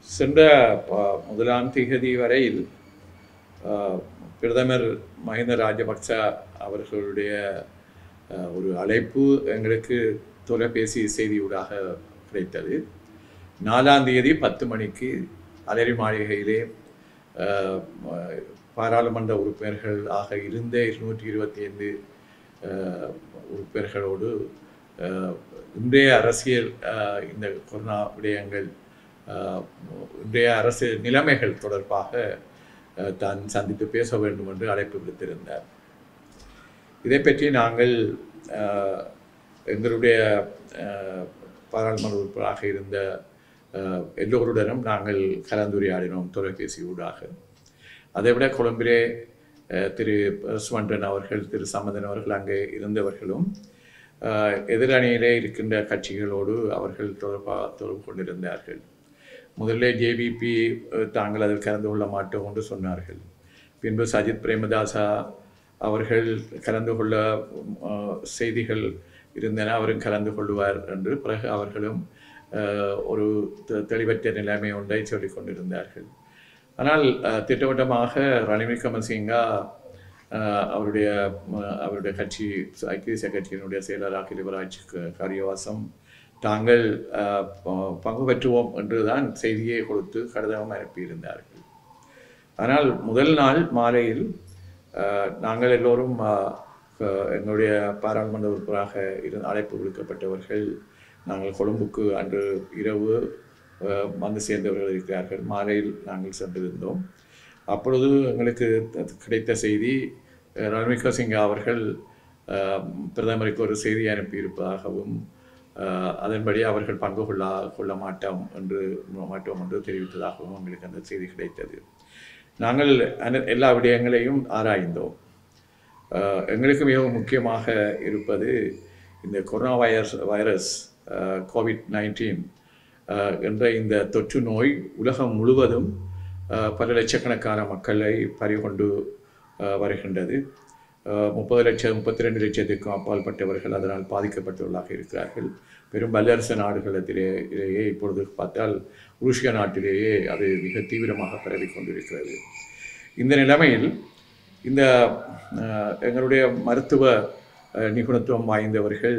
சென்ற ப- முதலாம் திகதி வரையில் ஆஹ், பிரதமர் மஹிந்த ராஜபக்ச அவர்களுடைய ஆஹ், ஒரு அழைப்பு எங்களுக்கு தொலைபேசி செய்தியூடாக கிடைத்தது நாலாம் தேதி பத்து மணிக்கு அலரி மாளிகையிலே ஆஹ், ம- பாராளுமன்ற உறுப்பினர்கள் ஆக இருந்த இருநூற்றி இருபத்தி ஐந்து உறுப்பினர்களோடு ஆஹ், இன்றைய அரசியல் ஆஹ், இந்த கொரோனா விடயங்கள் ஆஹ், இன்றைய அரசியல் நிலைமைகள் தொடர்பாக ஆஹ், தான் சந்தித்து பேச வேண்டும் என்று அழைப்பு விடுத்திருந்தார் இதை பற்றி நாங்கள் ஆஹ், எங்களுடைய ஆஹ், பாராளுமன்ற உறுப்பினராக இருந்த ஆஹ், எல்லோருடனும் நாங்கள் கலந்துரையாடினோம் தொலைபேசி ஊடாக அதைவிட கொழும்பிலே ஆஹ், திரு சுமன்றன் அவர்கள் திரு சம்பந்தன் அவர்கள் அங்கே இருந்தவர்களும் ஆஹ், எதிரணியிலே இருக்கின்ற கட்சிகளோடு அவர்கள் தொடர்பா தொடர்பு கொண்டிருந்தார்கள் முதல்ல ஜேவிபி தாங்கள் அதில் கலந்து கொள்ள மாட்டோம் என்று சொன்னார்கள் பின்பு சஜித் பிரேமதாசா அவர்கள் கலந்து கொள்ள ஆஹ், செய்திகள் இருந்தன அவரும் கலந்து கொள்வார் என்று பிறகு அவர்களும் ஆஹ், ஒரு தெ- தெளிவற்ற நிலைமை ஒன்றை சொல்லிக் கொண்டிருந்தார்கள் ஆனால் ஆஹ், திட்டவட்டமாக ரணில் விக்ரமசிங்கா ஆஹ், அவருடைய ம- அவருடைய கட்சி ஐக்கிய தேசிய கட்சியினுடைய செயலராக யுவராஜ் க- காரியவாசம் தாங்கள் ஆஹ், ப- பங்கு பெற்றுவோம் என்றுதான் செய்தியை கொடுத்து கடிதம் அனுப்பியிருந்தார்கள் ஆனால் முதல் நாள் மாலையில் ஆஹ், நாங்கள் எல்லோரும் ஆஹ், க- எங்களுடைய பாராளுமன்ற உறுப்பினராக இரு அழைப்பு விடுக்கப்பட்டவர்கள் நாங்கள் கொழும்புக்கு அன்று இரவு ஆஹ், வந்து சேர்ந்தவர்கள் இருக்கிறார்கள் மாலையில் நாங்கள் சென்றிருந்தோம் அப்பொழுது எங்களுக்கு த- கிடைத்த செய்தி அஹ், ரணில் சிங்கா அவர்கள் ஆஹ், பிரதமருக்கு ஒரு செய்தி அனுப்பியிருப்பதாகவும் ஆஹ், அதன்படி அவர்கள் பங்கு கொள்ள கொள்ள மாட்டோம் என்று மாட்டோம் என்று தெரிவித்ததாகவும் எங்களுக்கு அந்த செய்தி கிடைத்தது நாங்கள் அன- எல்லா விடயங்களையும் ஆராய்ந்தோம் ஆஹ், எங்களுக்கு மிகவும் முக்கியமாக இருப்பது இந்த corona virus virus covid nineteen என்ற இந்த தொற்று நோய் உலகம் முழுவதும் ஆஹ், பல லட்சக்கணக்கான மக்களை பறிகொண்டு ஆஹ், வருகின்றது ஆஹ், முப்பது லட்சம் முப்பத்தி ரெண்டு லட்சத்துக்கும் அப்பாற்பட்டவர்கள் அதனால் பாதிக்கப்பட்டவர்களாக இருக்கிறார்கள் பெரும் வல்லரசு நாடுகளிலேயே இப்பொழுது பார்த்தால் ருஷ்ய நாட்டிலேயே அது மிக தீவிரமாக பரவி கொண்டிருக்கிறது இந்த நிலைமையில் இந்த ஆஹ், எங்களுடைய மருத்துவ ஆஹ், நிபுணத்துவம் வாய்ந்தவர்கள்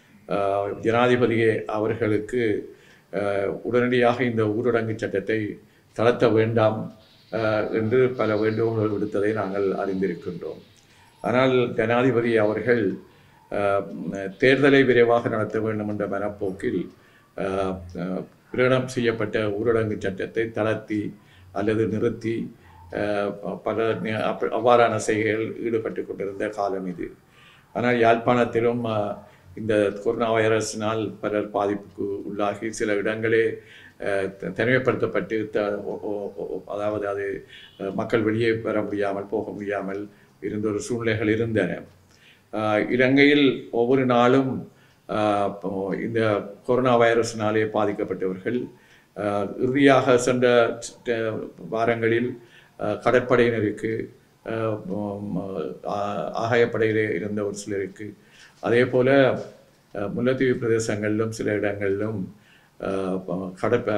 ஆஹ், ஜனாதிபதியே அவர்களுக்கு ஆஹ், உடனடியாக இந்த ஊரடங்கு சட்டத்தை தளர்த்த வேண்டாம் ஆஹ், என்று பல வேண்டுகோள்கள் விடுத்ததை நாங்கள் அறிந்திருக்கின்றோம் ஆனால் ஜனாதிபதி அவர்கள் ஆஹ், தேர்தலை விரைவாக நடத்த வேண்டும் என்ற மனப்போக்கில் ஆஹ், ஆஹ், பிரகடனம் செய்யப்பட்ட ஊரடங்கு சட்டத்தை தளர்த்தி அல்லது நிறுத்தி ஆஹ், பல நி- அப்ப- அவ்வாறான செய்கைகள் ஈடுபட்டு கொண்டிருந்த காலம் இது ஆனால் யாழ்ப்பாணத்திலும் ஆஹ், இந்த கொரோனா வைரஸினால் பலர் பாதிப்புக்கு உள்ளாகி சில இடங்களே ஆஹ், த- தனிமைப்படுத்தப்பட்டு த ஒ- ஒ- ஒ- அதாவது அது ஆஹ், மக்கள் வெளியே வர முடியாமல் போக முடியாமல் இருந்த ஒரு சூழ்நிலைகள் இருந்தன ஆஹ், இலங்கையில் ஒவ்வொரு நாளும் ஆஹ், இப்போ இந்த கொரோனா வைரஸினாலே பாதிக்கப்பட்டவர்கள் ஆஹ், இறுதியாக சென்ற ட- வாரங்களில் ஆஹ், கடற்படையினருக்கு ஆஹ், உம், ஆஹ், ஆகாயப்படையிலே இருந்த ஒரு சிலருக்கு அதே போல ஆஹ், முல்லைத்தீவு பிரதேசங்களிலும் சில இடங்களிலும் ஆஹ், ப- கடற்ப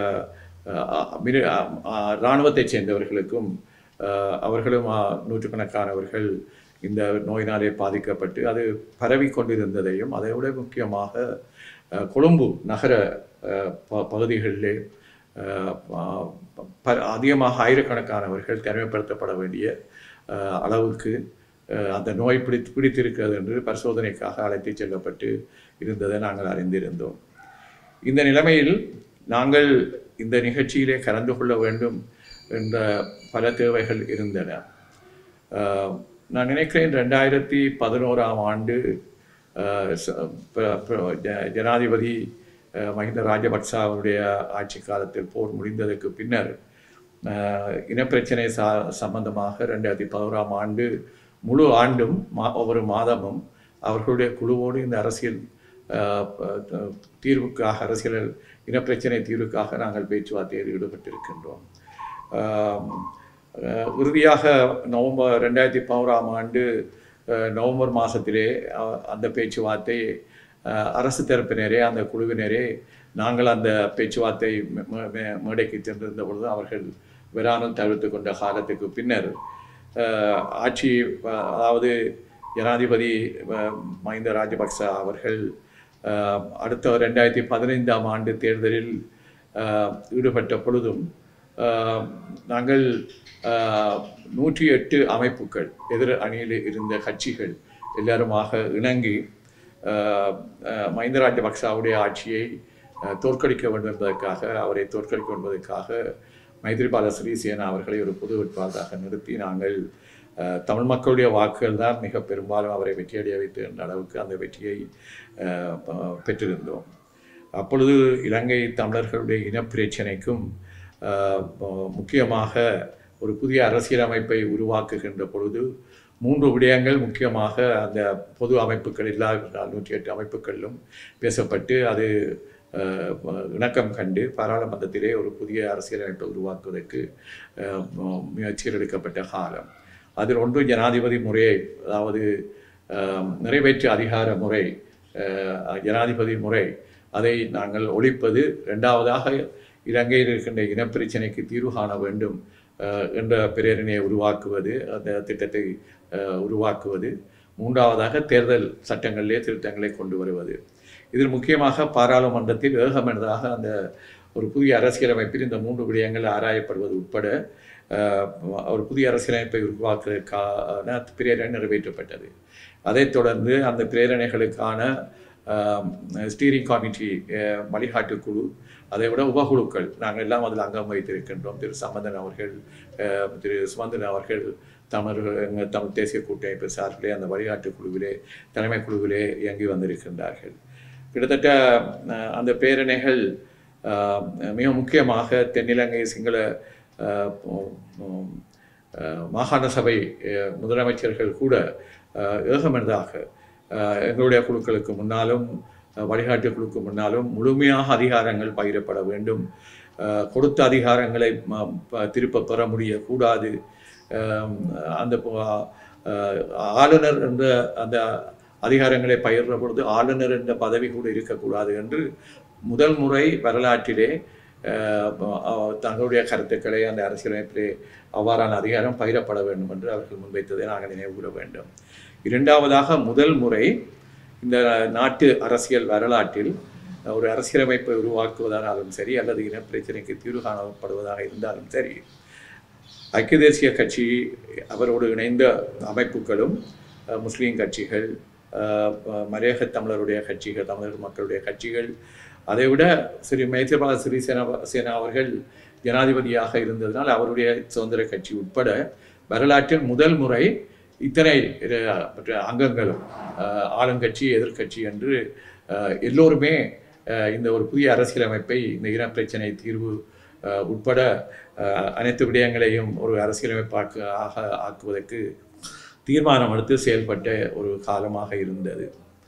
ஆஹ், மிரு- ஆஹ், ஆஹ், இராணுவத்தைச் சேர்ந்தவர்களுக்கும் ஆஹ், அவர்களும் ஆஹ், நூற்றுக்கணக்கானவர்கள் இந்த நோயினாலே பாதிக்கப்பட்டு அது பரவி கொண்டிருந்ததையும் அதை விட முக்கியமாக ஆஹ், கொழும்பு நகர ஆஹ், ப- பகுதிகளிலே ஆஹ், ஆஹ், ப- அதிகமாக ஆயிரக்கணக்கானவர்கள் தனிமைப்படுத்தப்பட வேண்டிய ஆஹ், அளவுக்கு ஆஹ், அந்த நோய் பிடித்து பிடித்திருக்கிறது என்று பரிசோதனைக்காக அழைத்துச் செல்லப்பட்டு இருந்ததை நாங்கள் அறிந்திருந்தோம் இந்த நிலைமையில் நாங்கள் இந்த நிகழ்ச்சியிலே கலந்து கொள்ள வேண்டும் என்ற பல தேவைகள் இருந்தன ஆஹ், நான் நினைக்கிறேன் ரெண்டாயிரத்தி பதினோராம் ஆண்டு ஆஹ், ச- ப- ப- ஜ- ஜனாதிபதி ஆஹ், மஹிந்த ராஜபக்ச அவருடைய ஆட்சி காலத்தில் போர் முடிந்ததற்கு பின்னர் ஆஹ், இனப்பிரச்சனை சா சம்பந்தமாக ரெண்டாயிரத்தி பதினோராம் ஆண்டு முழு ஆண்டும் மா ஒவ்வொரு மாதமும் அவர்களுடைய குழுவோடு இந்த அரசியல் ஆஹ், ப- த- தீர்வுக்காக அரசியல் இனப்பிரச்சனை தீர்வுக்காக நாங்கள் பேச்சுவார்த்தையில் ஈடுபட்டிருக்கின்றோம் ஆம், அஹ், இறுதியாக நவம்பர் ரெண்டாயிரத்தி பதினோராம் ஆண்டு அஹ், நவம்பர் மாதத்திலே அஹ், அந்த பேச்சுவார்த்தை அஹ், அரசு தரப்பினரே அந்த குழுவினரே நாங்கள் அந்த பேச்சுவார்த்தை மே- மே- மேடைக்கு சென்றிருந்த பொழுது அவர்கள் வராமல் தவிர்த்து கொண்ட காலத்துக்கு பின்னர் அஹ், ஆட்சி அஹ், அதாவது ஜனாதிபதி அஹ், மஹிந்த ராஜபக்ச அவர்கள் அஹ், அடுத்த ரெண்டாயிரத்தி பதினைந்தாம் ஆண்டு தேர்தலில் அஹ், ஈடுபட்ட பொழுதும் அஹ், நாங்கள் அஹ், நூற்றி எட்டு அமைப்புகள் எதிர் அணியில் இருந்த கட்சிகள் எல்லாருமாக இணங்கி அஹ், அஹ், மஹிந்த ராஜபக்சாவுடைய ஆட்சியை அஹ், தோற்கடிக்க வேண்டும் என்பதற்காக அவரை தோற்கடிக்க என்பதற்காக மைத்ரிபால சிறிசேனா அவர்களை ஒரு பொது வேட்பாளராக நிறுத்தி நாங்கள் அஹ், தமிழ் மக்களுடைய வாக்குகள் தான் மிக பெரும்பாலும் அவரை வெற்றியடைய வைத்து என்ற அளவுக்கு அந்த வெற்றியை அஹ், ப- பெற்றிருந்தோம் அப்பொழுது இலங்கை தமிழர்களுடைய இனப்பிரச்சினைக்கும் அஹ், மு- முக்கியமாக ஒரு புதிய அரசியலமைப்பை உருவாக்குகின்ற பொழுது மூன்று விடயங்கள் முக்கியமாக அந்த பொது அமைப்புகள் எல்லா நூற்றி எட்டு அமைப்புகளிலும் பேசப்பட்டு அது அஹ், இணக்கம் கண்டு பாராளுமன்றத்திலே ஒரு புதிய அரசியலமைப்பை உருவாக்குவதற்கு அஹ், மு- முயற்சிகள் எடுக்கப்பட்ட காலம் அதில் ஒன்று ஜனாதிபதி முறையை அதாவது அஹ், நிறைவேற்று அதிகார முறை அஹ், ஜனாதிபதி முறை அதை நாங்கள் ஒழிப்பது இரண்டாவதாக இலங்கையில் இருக்கின்ற இனப்பிரச்சினைக்கு தீர்வு காண வேண்டும் அஹ், என்ற பிரேரணையை உருவாக்குவது அந்த திட்டத்தை அஹ், உருவாக்குவது மூன்றாவதாக தேர்தல் சட்டங்களிலே திருத்தங்களை கொண்டு வருவது இதில் முக்கியமாக பாராளுமன்றத்தில் ஏகமனதாக அந்த ஒரு புதிய அரசியலமைப்பில் இந்த மூன்று விடயங்கள் ஆராயப்படுவது உட்பட அஹ், ஒரு புதிய அரசியலமைப்பை உருவாக்குவதற்கான பிரேரணை நிறைவேற்றப்பட்டது அதைத் தொடர்ந்து அந்த பிரேரணைகளுக்கான ஸ்டீரிங் கமிட்டி வழிகாட்டு குழு அதை விட உபகுழுக்கள் நாங்கள் எல்லாம் அதில் அங்கம் வைத்திருக்கின்றோம் திரு சம்பந்தன் அவர்கள் அஹ், திரு சுமந்தன் அவர்கள் தமிழ் எங்கள் தமிழ் தேசிய கூட்டமைப்பு சார்பிலே அந்த வழிகாட்டு குழுவிலே தலைமை குழுவிலே இயங்கி வந்திருக்கின்றார்கள் கிட்டத்தட்ட அஹ், அந்த பேரணிகள் அஹ், மிக முக்கியமாக தென்னிலங்கை சிங்கள அஹ், உம், உம், அஹ், மாகாண சபை அஹ், முதலமைச்சர்கள் கூட அஹ், ஏகமனதாக அஹ், எங்களுடைய குழுக்களுக்கு முன்னாலும் அஹ், வழிகாட்டு குழுக்கு முன்னாலும் முழுமையாக அதிகாரங்கள் பகிரப்பட வேண்டும் அஹ், கொடுத்த அதிகாரங்களை ம- ப- திருப்ப பெற முடியக்கூடாது அஹ், அந்த ப- அஹ், ஆளுநர் என்ற அந்த அதிகாரங்களை பகிர்ற பொழுது ஆளுநர் என்ற பதவி கூட இருக்கக்கூடாது என்று முதல் முறை வரலாற்றிலே அஹ், அஹ், தங்களுடைய கருத்துக்களை அந்த அரசியலமைப்பிலே அவ்வாறான அதிகாரம் பகிரப்பட வேண்டும் என்று அவர்கள் முன்வைத்ததை நாங்கள் நினைவு கூற வேண்டும் இரண்டாவதாக முதல் முறை இந்த நாட்டு அரசியல் வரலாற்றில் ஒரு அரசியலமைப்பை உருவாக்குவதானாலும் சரி அல்லது இனப்பிரச்சனைக்கு தீர்வு காணப்படுவதாக இருந்தாலும் சரி ஐக்கிய தேசிய கட்சி அவரோடு இணைந்த அமைப்புகளும் அஹ், முஸ்லீம் கட்சிகள் அஹ், அஹ், மலையக தமிழருடைய கட்சிகள் தமிழர் மக்களுடைய கட்சிகள் அதைவிட ஸ்ரீ மைத்ரிபால சிறிசேனா சேனா அவர்கள் ஜனாதிபதியாக இருந்ததனால் அவருடைய சுதந்திர கட்சி உட்பட வரலாற்றில் முதல் முறை இத்தனை அஹ், மற்ற அங்கங்களும் அஹ், ஆளுங்கட்சி எதிர்க்கட்சி என்று அஹ், எல்லோருமே அஹ், இந்த ஒரு புதிய அரசியலமைப்பை இந்த இனப்பிரச்சனை தீர்வு அஹ், உட்பட அஹ், அனைத்து விடயங்களையும் ஒரு அரசியலமைப்பாக்க ஆக ஆக்குவதற்கு தீர்மானம் எடுத்து செயல்பட்ட ஒரு காலமாக இருந்தது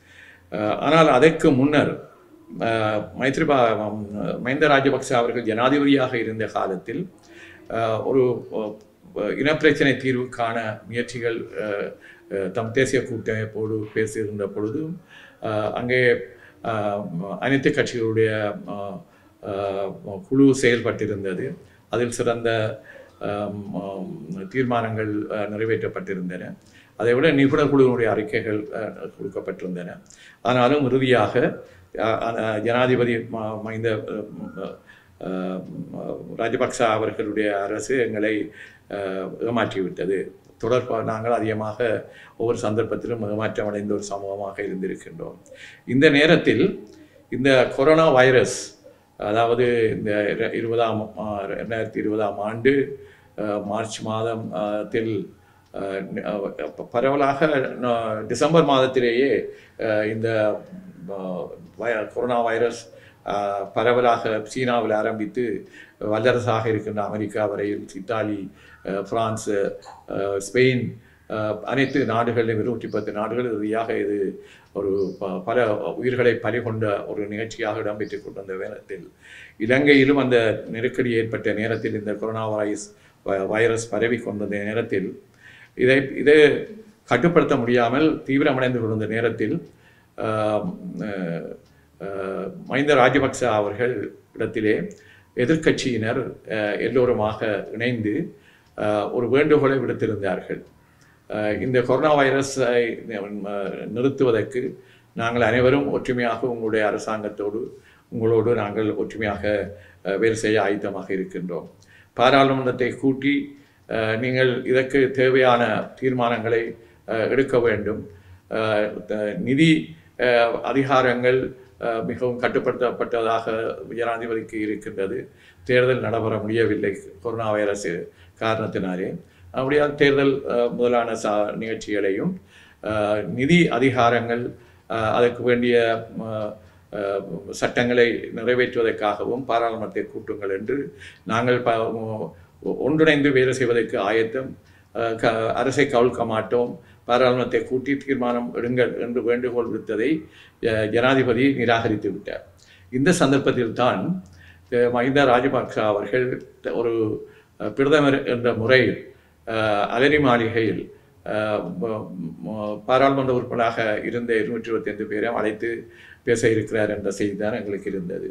அஹ், ஆனால் அதற்கு முன்னர் அஹ், மைத்ரிபா அஹ், மஹிந்த ராஜபக்ச அவர்கள் ஜனாதிபதியாக இருந்த காலத்தில் அஹ், ஒரு அஹ், இனப்பிரச்சனை தீர்வுக்கான முயற்சிகள் அஹ், அஹ், தம் தேசிய கூட்டமைப்போடு பேசுகின்ற பொழுதும் அஹ், அங்கே அஹ், அனைத்து கட்சிகளுடைய அஹ், அஹ், குழு செயல்பட்டிருந்தது அதில் சிறந்த அஹ், ம், தீர்மானங்கள் அஹ், நிறைவேற்றப்பட்டிருந்தன அதை விட நிபுணர் குழுவினுடைய அறிக்கைகள் அஹ், கொடுக்கப்பட்டிருந்தன ஆனாலும் இறுதியாக அஹ், அஹ், ஜனாதிபதி ம- மஹிந்த அஹ், அஹ், ராஜபக்ச அவர்களுடைய அரசு எங்களை அஹ், ஏமாற்றிவிட்டது தொடர்பா நாங்கள் அதிகமாக ஒவ்வொரு சந்தர்ப்பத்திலும் ஏமாற்றம் அடைந்த ஒரு சமூகமாக இருந்திருக்கின்றோம் இந்த நேரத்தில் இந்த கொரோனா வைரஸ் அதாவது இந்த இர- இருபதாம் ஆ- ரெண்டாயிரத்தி இருபதாம் ஆண்டு அஹ், மார்ச் மாதம் அஹ், தில் அஹ், ந- அஹ், ப- பரவலாக ந- டிசம்பர் மாதத்திலேயே அஹ், இந்த அஹ், வய- கொரோனா வைரஸ் அஹ், பரவலாக சீனாவில் ஆரம்பித்து வல்லரசாக இருக்கின்ற அமெரிக்கா வரையில் இத்தாலி அஹ், பிரான்ஸ் அஹ், ஸ்பெயின் அஹ், அனைத்து நாடுகளிலும் இருநூற்றி பத்து நாடுகள் இறுதியாக இது ஒரு ப- பல உயிர்களை பறிகொண்ட ஒரு நிகழ்ச்சியாக இடம்பெற்றுக் கொண்டிருந்த நேரத்தில் இலங்கையிலும் அந்த நெருக்கடி ஏற்பட்ட நேரத்தில் இந்த கொரோனா வைரஸ் வ- வைரஸ் பரவி கொண்டிருந்த நேரத்தில் இதை இதை கட்டுப்படுத்த முடியாமல் தீவிரமடைந்து கொண்டிருந்த நேரத்தில் ஆம், அஹ், அஹ், மஹிந்த ராஜபக்ச அவர்கள் இடத்திலே எதிர்க்கட்சியினர் அஹ், எல்லோருமாக இணைந்து அஹ், ஒரு வேண்டுகோளை விடுத்திருந்தார்கள் அஹ், இந்த கொரோனா வைரஸை அஹ், நிறுத்துவதற்கு நாங்கள் அனைவரும் ஒற்றுமையாக உங்களுடைய அரசாங்கத்தோடு உங்களோடு நாங்கள் ஒற்றுமையாக அஹ், வேலை செய்ய ஆயத்தமாக இருக்கின்றோம் பாராளுமன்றத்தை கூட்டி அஹ், நீங்கள் இதற்கு தேவையான தீர்மானங்களை அஹ், எடுக்க வேண்டும் அஹ், த- நிதி அஹ், அதிகாரங்கள் அஹ், மிகவும் கட்டுப்படுத்தப்பட்டதாக ஜனாதிபதிக்கு இருக்கின்றது தேர்தல் நடைபெற முடியவில்லை கொரோனா வைரஸ் காரணத்தினாலே அப்படியால் தேர்தல் அஹ், முதலான சா நிகழ்ச்சிகளையும் அஹ், நிதி அதிகாரங்கள் அஹ், அதற்கு வேண்டிய அஹ், அஹ், சட்டங்களை நிறைவேற்றுவதற்காகவும் பாராளுமன்றத்தை கூட்டுங்கள் என்று நாங்கள் ப ஒ- ஒன்றிணைந்து வேலை செய்வதற்கு ஆயத்தம் அஹ், க அரசை கவிழ்க்க மாட்டோம் பாராளுமன்றத்தை கூட்டி தீர்மானம் எடுங்கள் என்று வேண்டுகோள் விடுத்ததை அஹ், ஜனாதிபதி நிராகரித்து விட்டார் இந்த சந்தர்ப்பத்தில் தான் அஹ், மஹிந்த ராஜபக்ச அவர்கள் த- ஒரு அஹ், பிரதமர் என்ற முறையில் அஹ், அலரி மாளிகையில் அஹ், ம- ம- பாராளுமன்ற உறுப்பினராக இருந்த இருநூற்றி இருபத்தி ஐந்து பேரை அழைத்து பேச இருக்கிறார் என்ற செய்தி தான் எங்களுக்கு இருந்தது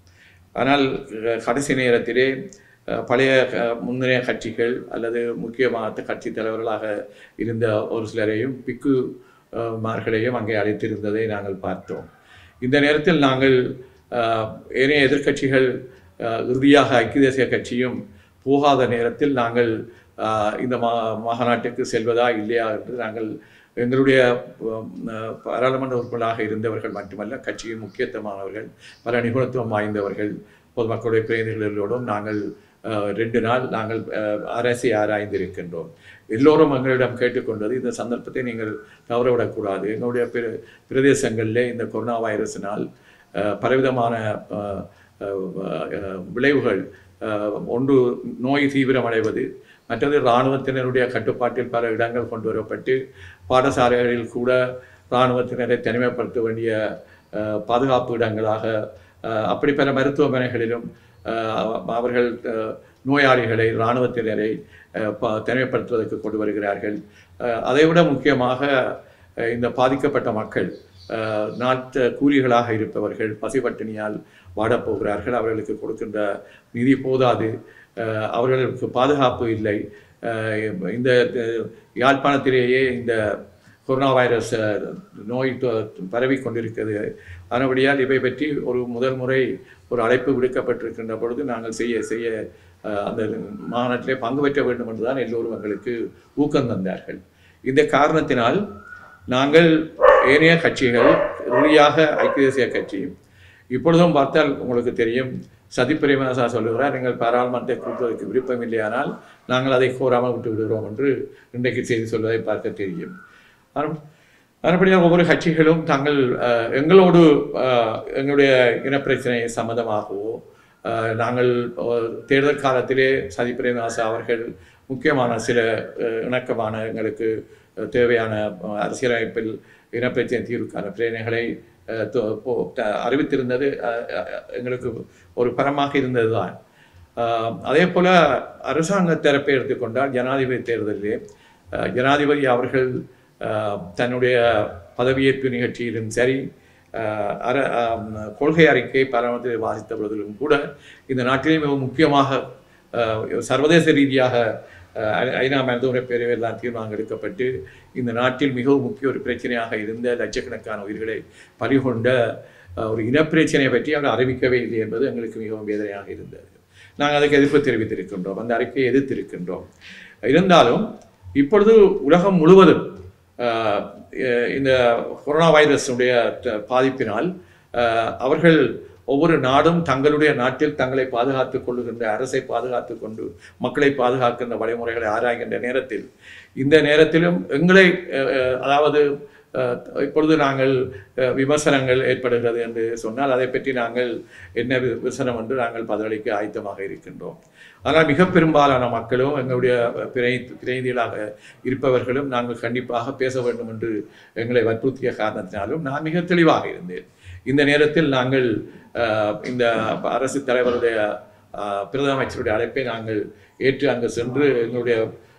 ஆனால் அஹ், கடைசி நேரத்திலே அஹ், பழைய அஹ், முன்னைய கட்சிகள் அல்லது முக்கியமான கட்சி தலைவர்களாக இருந்த ஒரு சிலரையும் பிக்கு அஹ், மார்களையும் அங்கே அழைத்திருந்ததை நாங்கள் பார்த்தோம் இந்த நேரத்தில் நாங்கள் அஹ், ஏனைய எதிர்க்கட்சிகள் அஹ், இறுதியாக ஐக்கிய தேசிய கட்சியும் போகாத நேரத்தில் நாங்கள் அஹ், இந்த மா மாநாட்டுக்கு செல்வதா இல்லையா என்று நாங்கள் எங்களுடைய அஹ், பாராளுமன்ற உறுப்பினராக இருந்தவர்கள் மட்டுமல்ல கட்சியின் முக்கியத்துவமானவர்கள் பல நிபுணத்துவம் வாய்ந்தவர்கள் பொதுமக்களுடைய பிரதிநிதிகளோடும் நாங்கள் அஹ், ரெண்டு நாள் நாங்கள் அஹ், அரசை ஆராய்ந்திருக்கின்றோம் எல்லோரும் எங்களிடம் கேட்டுக்கொண்டது இந்த சந்தர்ப்பத்தை நீங்கள் தவறவிடக்கூடாது எங்களுடைய பிர பிரதேசங்களிலே இந்த கொரோனா வைரஸினால் அஹ், பலவிதமான அஹ், அஹ், அஹ், விளைவுகள் அஹ், ஒன்று நோய் தீவிரமடைவது மற்றது இராணுவத்தினருடைய கட்டுப்பாட்டில் பல இடங்கள் கொண்டு வரப்பட்டு பாடசாலைகளில் கூட இராணுவத்தினரை தனிமைப்படுத்த வேண்டிய அஹ், பாதுகாப்பு இடங்களாக அஹ், அப்படி பல மருத்துவமனைகளிலும் அஹ், அவர்கள் அஹ், நோயாளிகளை இராணுவத்தினரை அஹ், ப- தனிமைப்படுத்துவதற்கு கொண்டு வருகிறார்கள் அஹ், அதைவிட முக்கியமாக அஹ், இந்த பாதிக்கப்பட்ட மக்கள் அஹ், நாட்டு கூலிகளாக இருப்பவர்கள் பசிபட்டினியால் வாடப்போகிறார்கள் அவர்களுக்கு கொடுக்கின்ற நிதி போதாது அஹ், அவர்களுக்கு பாதுகாப்பு இல்லை அஹ், இந்த அஹ், யாழ்ப்பாணத்திலேயே இந்த கொரோனா வைரஸ் அஹ், நோய் தொ- பரவி கொண்டிருக்கிறது அதனபடியால் இவை பற்றி ஒரு முதல் முறை ஒரு அழைப்பு விடுக்கப்பட்டிருக்கின்ற பொழுது நாங்கள் செய்ய செய்ய அஹ், அந்த மாநாட்டிலே பங்கு பெற்ற வேண்டும் என்றுதான் எல்லோரும் எங்களுக்கு ஊக்கம் தந்தார்கள் இந்த காரணத்தினால் நாங்கள் ஏனைய கட்சிகள் இறுதியாக ஐக்கிய தேசிய கட்சியும் இப்பொழுதும் பார்த்தால் உங்களுக்கு தெரியும் சதி பிரேமதாசா சொல்லுகிறார் நீங்கள் பாராளுமன்றத்தை கூட்டுவதற்கு விருப்பம் இல்லையானால் நாங்கள் அதை கோராமல் விட்டு விடுகிறோம் என்று இன்றைக்கு செய்தி சொல்வதை பார்க்க தெரியும் ஆனால் மறுபடியும் ஒவ்வொரு கட்சிகளும் தாங்கள் அஹ், எங்களோடு அஹ், எங்களுடைய இனப்பிரச்சனை சம்மந்தமாகவோ அஹ், நாங்கள் அஹ், தேர்தல் காலத்திலே சதி பிரேமதாசா அவர்கள் முக்கியமான சில அஹ், இணக்கமான எங்களுக்கு அஹ், தேவையான அஹ், அரசியலமைப்பில் இனப்பிரச்சனை தீர்வுக்கான பிரேரணைகளை அஹ், தொ- போ- த- அறிவித்திருந்தது அஹ், அஹ், எங்களுக்கு ஒரு பரமாக இருந்ததுதான் ஆஹ் அதே போல அரசாங்க தரப்பை எடுத்துக்கொண்டால் ஜனாதிபதி தேர்தலிலே ஆஹ் ஜனாதிபதி அவர்கள் ஆஹ் தன்னுடைய பதவியேற்பு நிகழ்ச்சியிலும் சரி ஆஹ் அர ஆம், கொள்கை அறிக்கை பாராளுமன்றத்தில் வாசித்த பொழுதிலும் கூட இந்த நாட்டிலே மிக முக்கியமாக ஆஹ் சர்வதேச ரீதியாக ஆஹ் ஐ- ஐநா மருத்துவரை பேரவையில் தான் தீர்மானம் எடுக்கப்பட்டு இந்த நாட்டில் மிகவும் முக்கிய ஒரு பிரச்சனையாக இருந்த லட்சக்கணக்கான உயிர்களை பறிகொண்ட ஆஹ் ஒரு இனப்பிரச்சனையை பற்றி அவர் அறிவிக்கவே இல்லை என்பது எங்களுக்கு மிகவும் வேதனையாக இருந்தது நாங்கள் அதுக்கு எதிர்ப்பு தெரிவித்திருக்கின்றோம் அந்த அறிக்கையை எதிர்த்திருக்கின்றோம் இருந்தாலும் இப்பொழுது உலகம் முழுவதும் ஆஹ் எ- இந்த கொரோனா வைரஸுடைய த- பாதிப்பினால் ஆஹ் அவர்கள் ஒவ்வொரு நாடும் தங்களுடைய நாட்டில் தங்களை பாதுகாத்துக் கொள்ளுகின்ற அரசை பாதுகாத்துக் கொண்டு மக்களை பாதுகாக்கின்ற வழிமுறைகளை ஆராய்கின்ற நேரத்தில் இந்த நேரத்திலும் எங்களை அஹ், அஹ், அதாவது அஹ், இப்பொழுது நாங்கள் அஹ், விமர்சனங்கள் ஏற்படுகிறது என்று சொன்னால் அதை பற்றி நாங்கள் என்ன வி- விமர்சனம் என்று நாங்கள் பதிலளிக்க ஆயத்தமாக இருக்கின்றோம் ஆனால் மிக பெரும்பாலான மக்களும் எங்களுடைய பிறை பிரதிநிதிகளாக இருப்பவர்களும் நாங்கள் கண்டிப்பாக பேச வேண்டும் என்று எங்களை வற்புறுத்திய காரணத்தினாலும் நான் மிக தெளிவாக இருந்தேன் இந்த நேரத்தில் நாங்கள் அஹ், இந்த அரசு தலைவருடைய அஹ், பிரதம அமைச்சருடைய அழைப்பை நாங்கள் ஏற்று அங்கு சென்று எங்களுடைய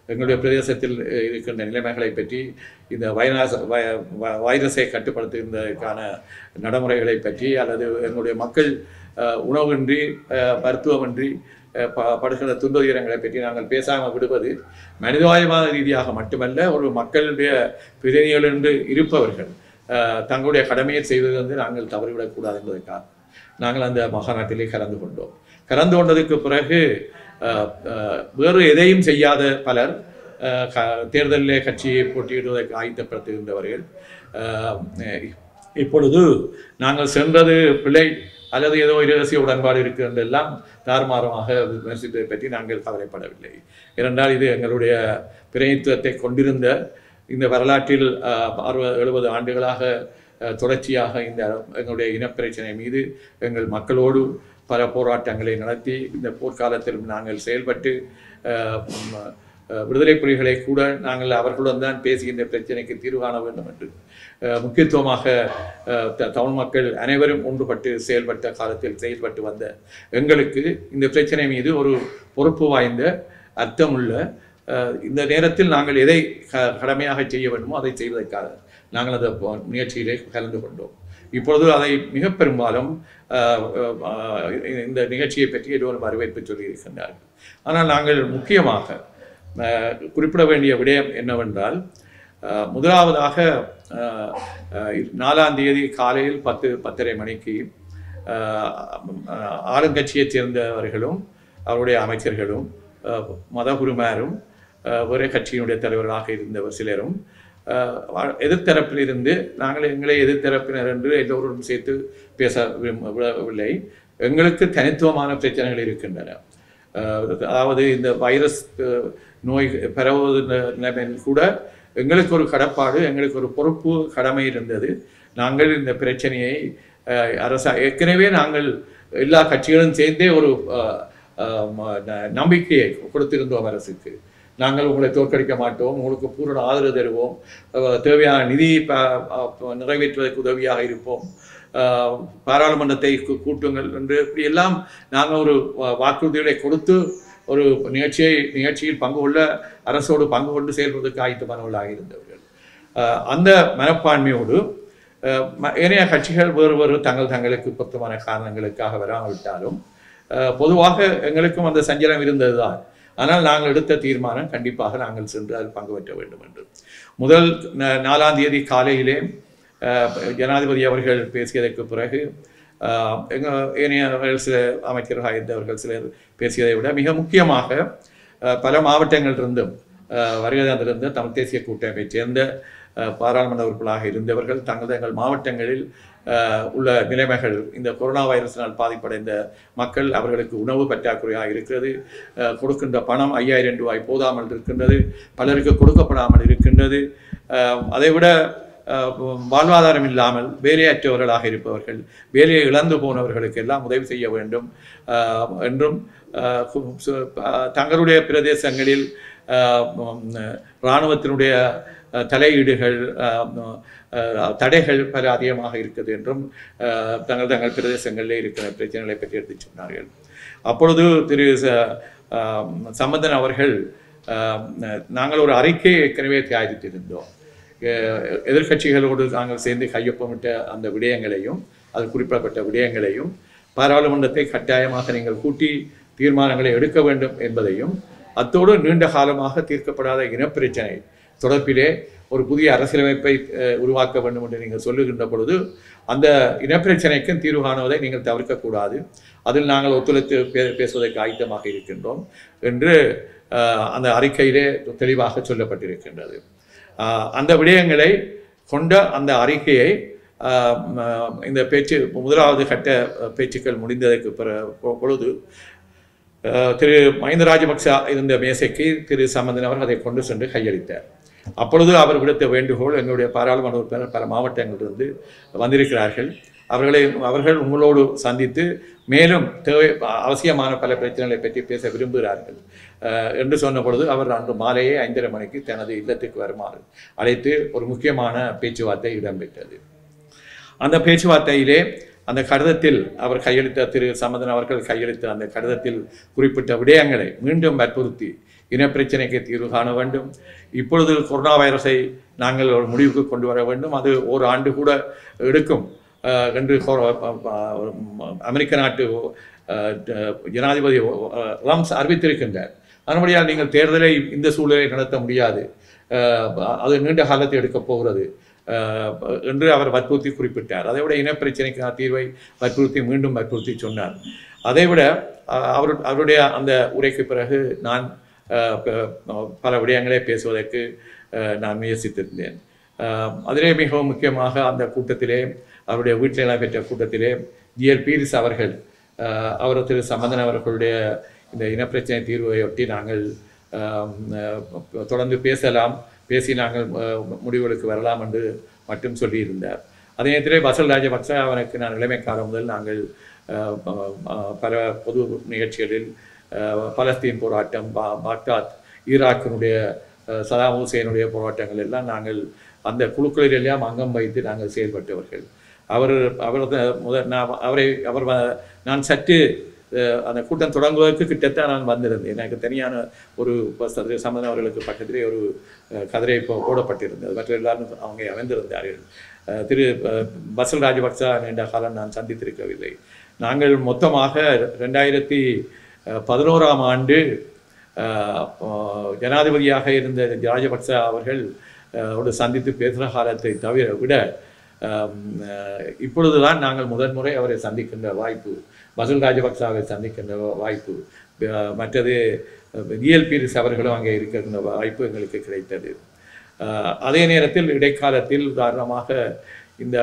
எங்களுடைய பிரதேசத்தில் அஹ், இருக்கின்ற நிலைமைகளை பற்றி இந்த வைரஸ் வ- வ- வைரஸை கட்டுப்படுத்துவதற்கான நடைமுறைகளை பற்றி அல்லது எங்களுடைய மக்கள் அஹ், உணவின்றி அஹ், மருத்துவமின்றி அஹ், ப- படுகிற துன்பதுயரங்களை பற்றி நாங்கள் பேசாமல் விடுவது மனிதவாயவாத ரீதியாக மட்டுமல்ல ஒரு மக்களுடைய பிரதிநிதிகள் என்று இருப்பவர்கள் அஹ், தங்களுடைய கடமையை செய்வது வந்து நாங்கள் தவறிவிடக்கூடாது என்பதற்காக நாங்கள் அந்த மகாநாட்டிலே கலந்து கொண்டோம் கலந்து கொண்டதுக்கு பிறகு அஹ், அஹ், வேறு எதையும் செய்யாத பலர் அஹ், க- தேர்தலிலே கட்சியை போட்டியிடுவதற்கு ஆயத்தப்படுத்துகின்றவர்கள் அஹ், இப்பொழுது நாங்கள் சென்றது பிழை அல்லது ஏதோ இரகசிய உடன்பாடு இருக்கிறது எல்லாம் தாறுமாறமாக விமர்சித்ததை பற்றி நாங்கள் கவலைப்படவில்லை ஏனென்றால் இது எங்களுடைய பிரதிநிதித்துவத்தை கொண்டிருந்த இந்த வரலாற்றில் அஹ், அறுபது எழுபது ஆண்டுகளாக அஹ், தொடர்ச்சியாக இந்த எங்களுடைய இனப்பிரச்சனை மீது எங்கள் மக்களோடு பல போராட்டங்களை நடத்தி இந்த போர்க்காலத்திலும் நாங்கள் செயல்பட்டு அஹ், ம், அஹ், விடுதலை புலிகளை கூட நாங்கள் அவர்களுடன் தான் பேசி இந்த பிரச்சனைக்கு தீர்வு காண வேண்டும் என்று அஹ், முக்கியத்துவமாக அஹ், த- தமிழ் மக்கள் அனைவரும் ஒன்றுபட்டு செயல்பட்ட காலத்தில் செயல்பட்டு வந்த எங்களுக்கு இந்த பிரச்சனை மீது ஒரு பொறுப்பு வாய்ந்த அர்த்தமுள்ள அஹ், இந்த நேரத்தில் நாங்கள் எதை க- கடமையாக செய்ய வேண்டுமோ அதை செய்வதற்காக நாங்கள் அந்த ப- நிகழ்ச்சியிலே கலந்து கொண்டோம் இப்பொழுது அதை மிக பெரும்பாலும் அஹ், அஹ், இந்த நிகழ்ச்சியை பற்றி எல்லோரும் வரவேற்பு சொல்லியிருக்கின்றார்கள் ஆனால் நாங்கள் முக்கியமாக அஹ், குறிப்பிட வேண்டிய விடயம் என்னவென்றால் அஹ், முதலாவதாக அஹ், அஹ், நாலாம் தேதி காலையில் பத்து பத்தரை மணிக்கு அஹ், அஹ், ஆளுங்கட்சியைச் சேர்ந்தவர்களும் அவருடைய அமைச்சர்களும் அஹ், மதகுருமாரும் அஹ், ஒரே கட்சியினுடைய தலைவர்களாக இருந்தவர் சிலரும் அஹ், வா- எதிர்த்தரப்பிலிருந்து நாங்கள் எங்களை எதிர்த்தரப்பினர் என்று எல்லோரும் சேர்த்து பேச விரும்ப- விடவில்லை எங்களுக்கு தனித்துவமான பிரச்சனைகள் இருக்கின்றன அஹ், அதாவது இந்த வைரஸ் அஹ், நோய் பரவுவது ந- நிலைமையில் கூட எங்களுக்கு ஒரு கடப்பாடு எங்களுக்கு ஒரு பொறுப்பு கடமை இருந்தது நாங்கள் இந்த பிரச்சனையை அஹ், அரசா ஏற்கனவே நாங்கள் எல்லா கட்சிகளும் சேர்ந்தே ஒரு அஹ், அஹ், ம- ந- நம்பிக்கையை கொடுத்திருந்தோம் அரசுக்கு நாங்கள் உங்களை தோற்கடிக்க மாட்டோம் உங்களுக்கு பூரண ஆதரவு தருவோம் அஹ், தேவையான நிதி ப- அஹ், நிறைவேற்றுவதற்கு உதவியாக இருப்போம் அஹ், பாராளுமன்றத்தை கூ- கூட்டுங்கள் என்று இப்படி எல்லாம் நாங்கள் ஒரு வா- வாக்குறுதிகளை கொடுத்து ஒரு நிகழ்ச்சியை நிகழ்ச்சியில் பங்கு கொள்ள அரசோடு பங்கு கொண்டு செயல்படுவதற்கு ஆயத்தமானவர்களாக இருந்தவர்கள் அஹ், அந்த மனப்பான்மையோடு அஹ், ம- ஏனைய கட்சிகள் வேறு வேறு தங்கள் தங்களுக்கு பொருத்தமான காரணங்களுக்காக வராவிட்டாலும் அஹ், பொதுவாக எங்களுக்கும் அந்த சஞ்சலம் இருந்ததுதான் ஆனால் நாங்கள் எடுத்த தீர்மானம் கண்டிப்பாக நாங்கள் சென்று அதில் பங்கு பெற்ற வேண்டும் என்று முதல் ந- நாலாம் தேதி காலையிலே அஹ், ஜனாதிபதி அவர்கள் பேசியதற்கு பிறகு அஹ், எங்க ஏனையவர்கள் சில அமைச்சர்களாக இருந்தவர்கள் சிலர் பேசியதை விட மிக முக்கியமாக அஹ், பல மாவட்டங்களிலிருந்தும் அஹ், வருகை தந்திருந்த தமிழ் தேசிய கூட்டமைப்பைச் சேர்ந்த அஹ், பாராளுமன்ற உறுப்பினராக இருந்தவர்கள் தங்கள் தங்கள் மாவட்டங்களில் அஹ், உள்ள நிலைமைகள் இந்த கொரோனா வைரஸினால் பாதிப்படைந்த மக்கள் அவர்களுக்கு உணவு பற்றாக்குறையாக இருக்கிறது அஹ், கொடுக்கின்ற பணம் ஐயாயிரம் ரூபாய் போதாமல் இருக்கின்றது பலருக்கு கொடுக்கப்படாமல் இருக்கின்றது அஹ், அதைவிட அஹ், வாழ்வாதாரம் இல்லாமல் வேலையற்றவர்களாக இருப்பவர்கள் வேலையை இழந்து போனவர்களுக்கு எல்லாம் உதவி செய்ய வேண்டும் அஹ், என்றும் அஹ், கு- சு- அஹ், தங்களுடைய பிரதேசங்களில் அஹ், உம், இராணுவத்தினுடைய அஹ், தலையீடுகள் அஹ், அஹ், தடைகள் பல அதிகமாக இருக்குது என்றும் அஹ், தங்கள் தங்கள் பிரதேசங்களிலே இருக்கிற பிரச்சனைகளை பற்றி எடுத்துச் சொன்னார்கள் அப்பொழுது திரு ச- அஹ், சம்பந்தன் அவர்கள் அஹ், நாங்கள் ஒரு அறிக்கையை ஏற்கனவே தயாரித்திருந்தோம் அஹ், எதிர்க்கட்சிகளோடு நாங்கள் சேர்ந்து கையொப்பமிட்ட அந்த விடயங்களையும் அது குறிப்பிடப்பட்ட விடயங்களையும் பாராளுமன்றத்தை கட்டாயமாக நீங்கள் கூட்டி தீர்மானங்களை எடுக்க வேண்டும் என்பதையும் அத்தோடு நீண்ட காலமாக தீர்க்கப்படாத இனப்பிரச்சனை தொடர்பிலே ஒரு புதிய அரசியலமைப்பை அஹ், உருவாக்க வேண்டும் என்று நீங்கள் சொல்லுகின்ற பொழுது அந்த இனப்பிரச்சனைக்கும் தீர்வு காணுவதை நீங்கள் தவிர்க்கக்கூடாது அதில் நாங்கள் ஒத்துழைத்து பே பேசுவதற்கு ஆயத்தமாக இருக்கின்றோம் என்று அஹ், அந்த அறிக்கையிலே தெளிவாக சொல்லப்பட்டிருக்கின்றது அஹ், அந்த விடயங்களை கொண்ட அந்த அறிக்கையை அஹ், ம- இந்த பேச்சு முதலாவது கட்ட அஹ், பேச்சுக்கள் முடிந்ததற்கு பிற- பொ- பொழுது அஹ், திரு மஹிந்த ராஜபக்ச இருந்த மேசைக்கு திரு சம்பந்தன் அவர் அதை கொண்டு சென்று கையளித்தார் அப்பொழுது அவர் விடுத்த வேண்டுகோள் எங்களுடைய பாராளுமன்ற உறுப்பினர் பல மாவட்டங்களிலிருந்து வந்திருக்கிறார்கள் அவர்களை அவர்கள் உங்களோடு சந்தித்து மேலும் தேவை அவசியமான பல பிரச்சனைகளை பற்றி பேச விரும்புகிறார்கள் அஹ், என்று சொன்ன பொழுது அவர் அன்று மாலையே ஐந்தரை மணிக்கு தனது இல்லத்துக்கு வருமாறு அழைத்து ஒரு முக்கியமான பேச்சுவார்த்தை இடம்பெற்றது அந்த பேச்சுவார்த்தையிலே அந்த கடிதத்தில் அவர் கையெழுத்த திரு சம்பந்தன் அவர்கள் கையெழுத்த அந்த கடிதத்தில் குறிப்பிட்ட விடயங்களை மீண்டும் வற்புறுத்தி இனப்பிரச்சனைக்கு தீர்வு காண வேண்டும் இப்பொழுது கொரோனா வைரஸை நாங்கள் ஒரு முடிவுக்கு கொண்டு வர வேண்டும் அது ஒரு ஆண்டு கூட எடுக்கும் அஹ், என்று கொ- அஹ், அமெரிக்க நாட்டு அஹ், ஜனாதிபதி அஹ், ரம்ஸ் அறிவித்திருக்கின்றார் அதன்படியால் நீங்கள் தேர்தலை இந்த சூழலை நடத்த முடியாது அஹ், அது நீண்ட காலத்தை எடுக்கப் போகிறது அஹ், என்று அவர் வற்புறுத்தி குறிப்பிட்டார் அதை விட இனப்பிரச்சனைக்கான தீர்வை வற்புறுத்தி மீண்டும் வற்புறுத்தி சொன்னார் அதைவிட அஹ், அவர் அவருடைய அந்த உரைக்கு பிறகு நான் அஹ், ப- பல விடயங்களை பேசுவதற்கு அஹ், நான் முயற்சித்திருந்தேன் அஹ், அதிலே மிகவும் முக்கியமாக அந்த கூட்டத்திலே அவருடைய வீட்டில் நடைபெற்ற கூட்டத்திலே ஜிஎல் பீரிஸ் அவர்கள் அஹ், அவர் திரு சம்பந்தன் அவர்களுடைய இந்த இனப்பிரச்சனை தீர்வையொட்டி நாங்கள் அஹ், அஹ், தொடர்ந்து பேசலாம் பேசி நாங்கள் அஹ், முடிவுகளுக்கு வரலாம் என்று மட்டும் சொல்லியிருந்தார் அதே நேரத்திலே பசல் ராஜபக்ச அவனுக்கு நான் இளமைக்காலம் முதல் நாங்கள் அஹ், அஹ், பல பொது நிகழ்ச்சிகளில் அஹ், பலஸ்தீன் போராட்டம் பா பாக்தாத் ஈராக்கினுடைய அஹ், சதாம் ஹுசேனுடைய போராட்டங்கள் எல்லாம் நாங்கள் அந்த குழுக்களில் எல்லாம் அங்கம் வைத்து நாங்கள் செயல்பட்டவர்கள் அவர் அவர் முதல் நான் அவரை அவர் வ- நான் சற்று அஹ், அந்த கூட்டம் தொடங்குவதற்கு கிட்டத்தட்ட நான் வந்திருந்தேன் எனக்கு தனியான ஒரு சந்திர சம்பந்தம் அவர்களுக்கு பக்கத்திலே ஒரு அஹ், கதிரை போ போடப்பட்டிருந்தது மற்ற எல்லாரும் அவங்க அமைந்திருந்தார்கள் அஹ், திரு அஹ், பசல் ராஜபக்சா நீண்ட காலம் நான் சந்தித்திருக்கவில்லை நாங்கள் மொத்தமாக ரெண்டாயிரத்தி அஹ், பதினோராம் ஆண்டு அஹ், அஹ், ஜனாதிபதியாக இருந்த ராஜபக்ச அவர்கள் அஹ், ஒரு சந்தித்து பேசுகிற காலத்தை தவிர விட ஆம், அஹ், இப்பொழுதுதான் நாங்கள் முதன்முறை அவரை சந்திக்கின்ற வாய்ப்பு பசுல் ராஜபக்சாவை சந்திக்கின்ற வாய்ப்பு அஹ், மற்றது ரியல் பீரிஸ் அவர்களும் அங்கே இருக்கின்ற வாய்ப்பு எங்களுக்கு கிடைத்தது அஹ், அதே நேரத்தில் இடைக்காலத்தில் உதாரணமாக இந்த